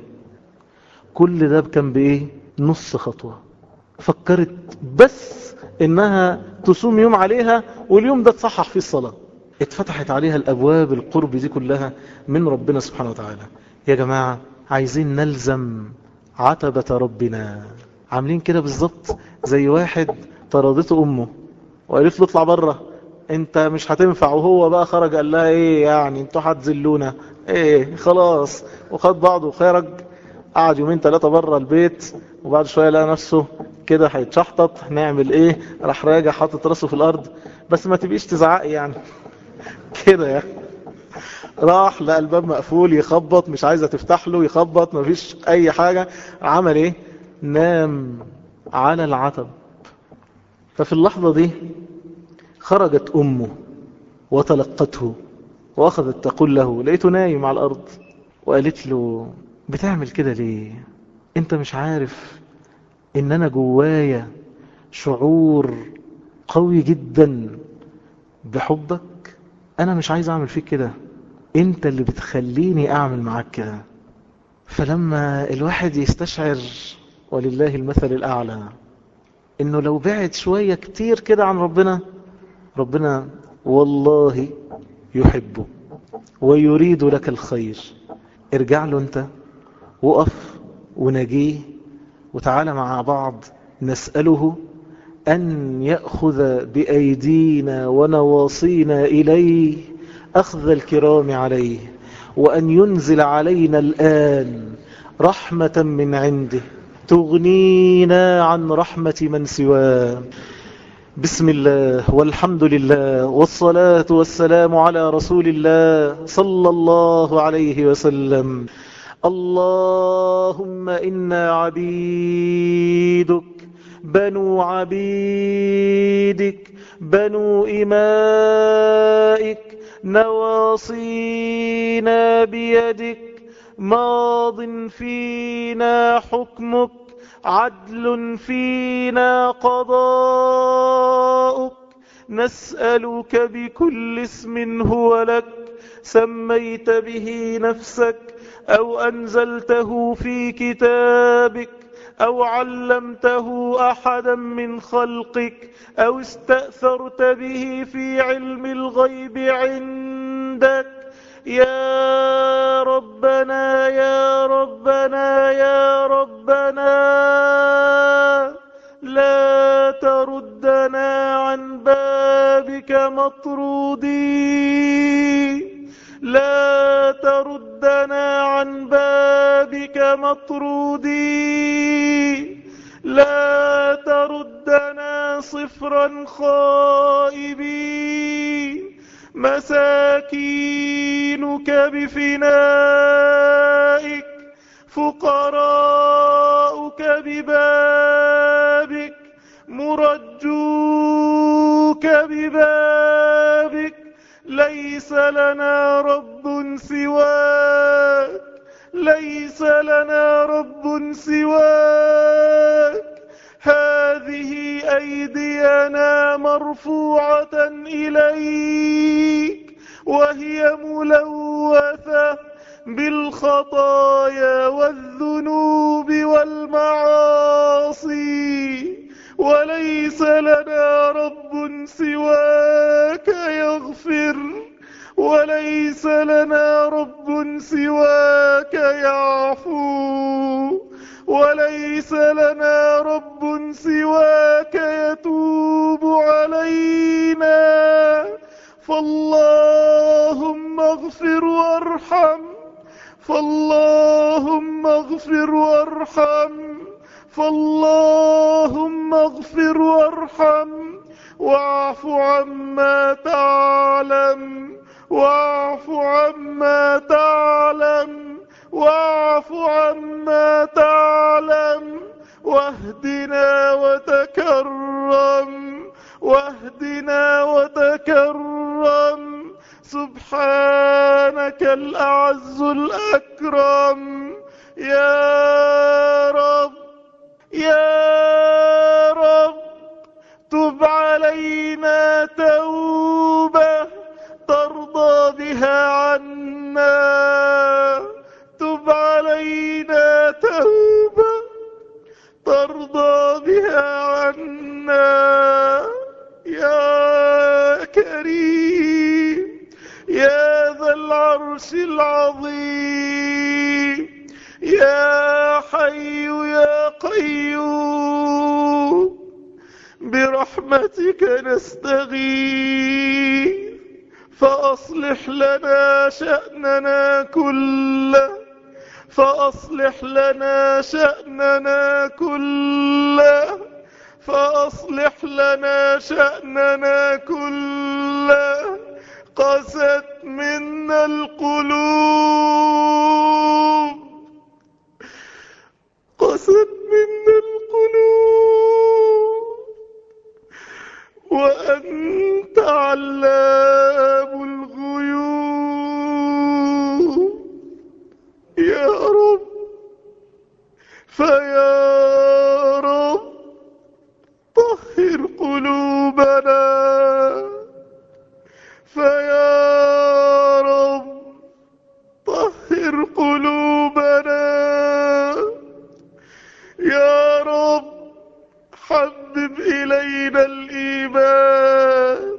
[SPEAKER 1] كل ده كان بإيه نص خطوة فكرت بس إنها تصوم يوم عليها واليوم ده تصحح فيه الصلاة اتفتحت عليها الأبواب القرب دي كلها من ربنا سبحانه وتعالى يا جماعة عايزين نلزم عتبة ربنا عاملين كده بالظبط زي واحد طردته أمه وقالت له اطلع بره انت مش هتنفع وهو بقى خرج قال لها ايه يعني انتوا هتذلونا ايه خلاص وخد بعضه وخرج قعد يومين ثلاثة بره البيت وبعد شوية لقى نفسه كده هيتشحطط نعمل ايه راح راجع حاطط راسه في الارض بس ما تبقيش تزعقي يعني كده يعني راح لقى الباب مقفول يخبط مش عايزة تفتح له يخبط مفيش اي حاجة عمل ايه نام على العتب ففي اللحظة دي خرجت أمه وتلقته وأخذت تقول له لقيته نايم على الأرض وقالت له بتعمل كده ليه انت مش عارف ان انا جوايا شعور قوي جدا بحبك انا مش عايز اعمل فيك كده انت اللي بتخليني اعمل معاك كده فلما الواحد يستشعر ولله المثل الاعلى انه لو بعد شوية كتير كده عن ربنا ربنا والله يحبه ويريد لك الخير ارجع له انت وقف ونجيه وتعالى مع بعض نسأله أن يأخذ بأيدينا ونواصينا إليه أخذ الكرام عليه وأن ينزل علينا الآن رحمة من عنده تغنينا عن رحمة من سواه بسم الله والحمد لله والصلاة والسلام على رسول الله صلى الله عليه وسلم اللهم إنا عبيدك بنو عبيدك بنو إمائك نواصينا بيدك ماض فينا حكمك عدل فينا قضاؤك نسألك بكل اسم هو لك سميت به نفسك أو أنزلته في كتابك أو علمته أحدا من خلقك أو استأثرت به في علم الغيب عندك يا ربنا يا ربنا يا ربنا لا تردنا عن بابك مطرودين لا تردنا عن بابك مطرودين لا تردنا صفرا خائبين مساكينك بفنائك فقراؤك ببابك مرجوك ببابك ليس لنا رب سواك ليس لنا رب سواك هذه أيدينا مرفوعة إليك وهي ملوثة بالخطايا والذنوب والمعاصي وليس لنا رب سواك يغفر وليس لنا رب سواك يعفو وليس لنا رب سواك يتوب علينا فاللهم اغفر وارحم فاللهم اغفر وارحم فاللهم اغفر وارحم واعف عما تعلم واعف عما تعلم واعف عما تعلم واهدنا وتكرم واهدنا وتكرم سبحانك الأعز الأكرم يا رب يا رب تب علينا توبة ترضى بها عنا تب علينا توبة ترضى بها عنا يا كريم يا ذا العرش العظيم يا حي يا قيوم برحمتك نستغيث فأصلح لنا شأننا كله فأصلح لنا شأننا كله فأصلح لنا شأننا كله قست منا القلوب قست منا القلوب وأنت علام الغيوب يا رب فيا رب طهر قلوبنا فيا رب طهر قلوبنا يا رب حبب إلينا الإيمان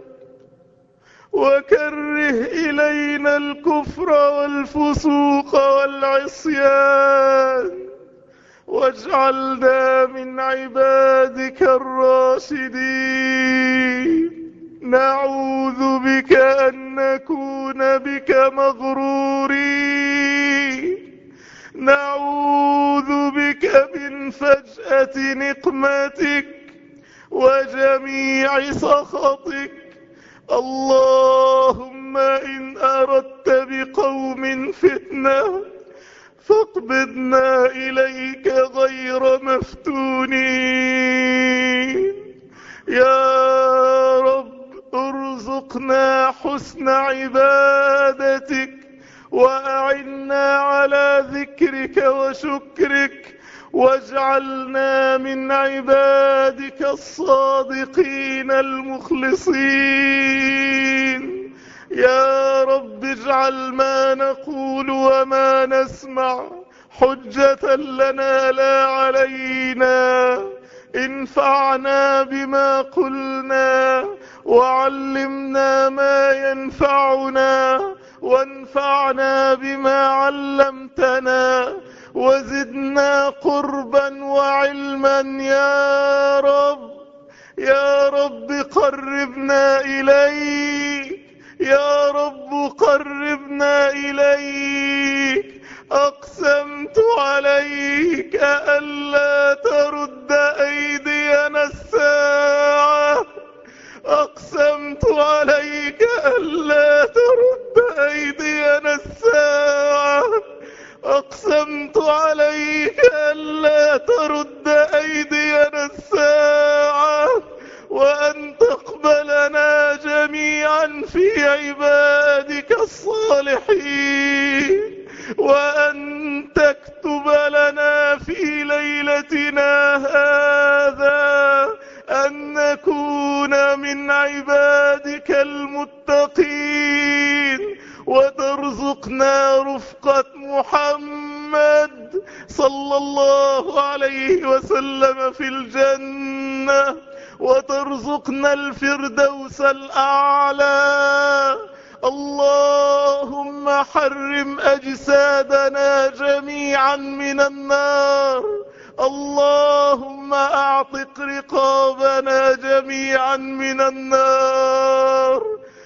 [SPEAKER 1] وكره إلينا الكفر والفسوق والعصيان واجعلنا من عبادك الراشدين نعوذ بك أن نكون بك مغرورين نعوذ بك من فجأة نقمتك وجميع سخطك اللهم إن أردت بقوم فتنة فاقبضنا إليك غير مفتونين يا رب ارزقنا حسن عبادتك وأعنا على ذكرك وشكرك واجعلنا من عبادك الصادقين المخلصين يا رب اجعل ما نقول وما نسمع حجة لنا لا علينا انفعنا بما قلنا وعلمنا ما ينفعنا وانفعنا بما علمتنا وزدنا قربا وعلما يا رب يا رب قربنا إليك يا رب قربنا إليك أقسمت عليك ألا ترد أيدينا الساعة أقسمت عليك ألا ترد أيدينا الساعة أقسمت عليك ألا ترد أيدينا الساعة وأن تقبلنا جميعا في عبادك الصالحين وأن تكتب لنا في ليلتنا هذا أن نكون من عبادك المتقين وترزقنا وارزقنا رفقة محمد صلى الله عليه وسلم في الجنة وترزقنا الفردوس الأعلى اللهم حرم أجسادنا جميعا من النار اللهم اعتق رقابنا جميعا من النار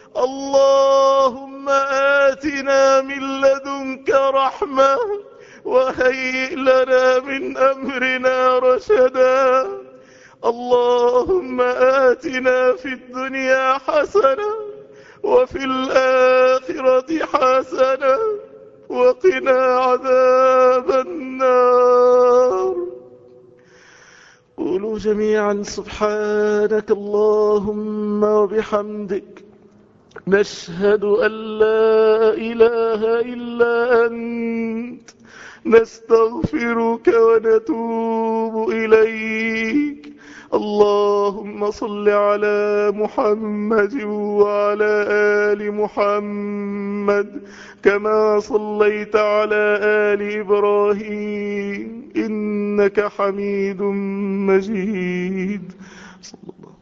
[SPEAKER 1] اللهم آتنا من لدنك رحمة وهيئ لنا من أمرنا رشدا اللهم آتنا في الدنيا حسنة وفي الآخرة حسنة وقنا عذاب النار قولوا جميعا سبحانك اللهم وبحمدك نشهد أن لا إله إلا أنت نستغفرك ونتوب إليك اللهم صل على محمد وعلى آل محمد كما صليت على آل إبراهيم إنك حميد مجيد صلى الله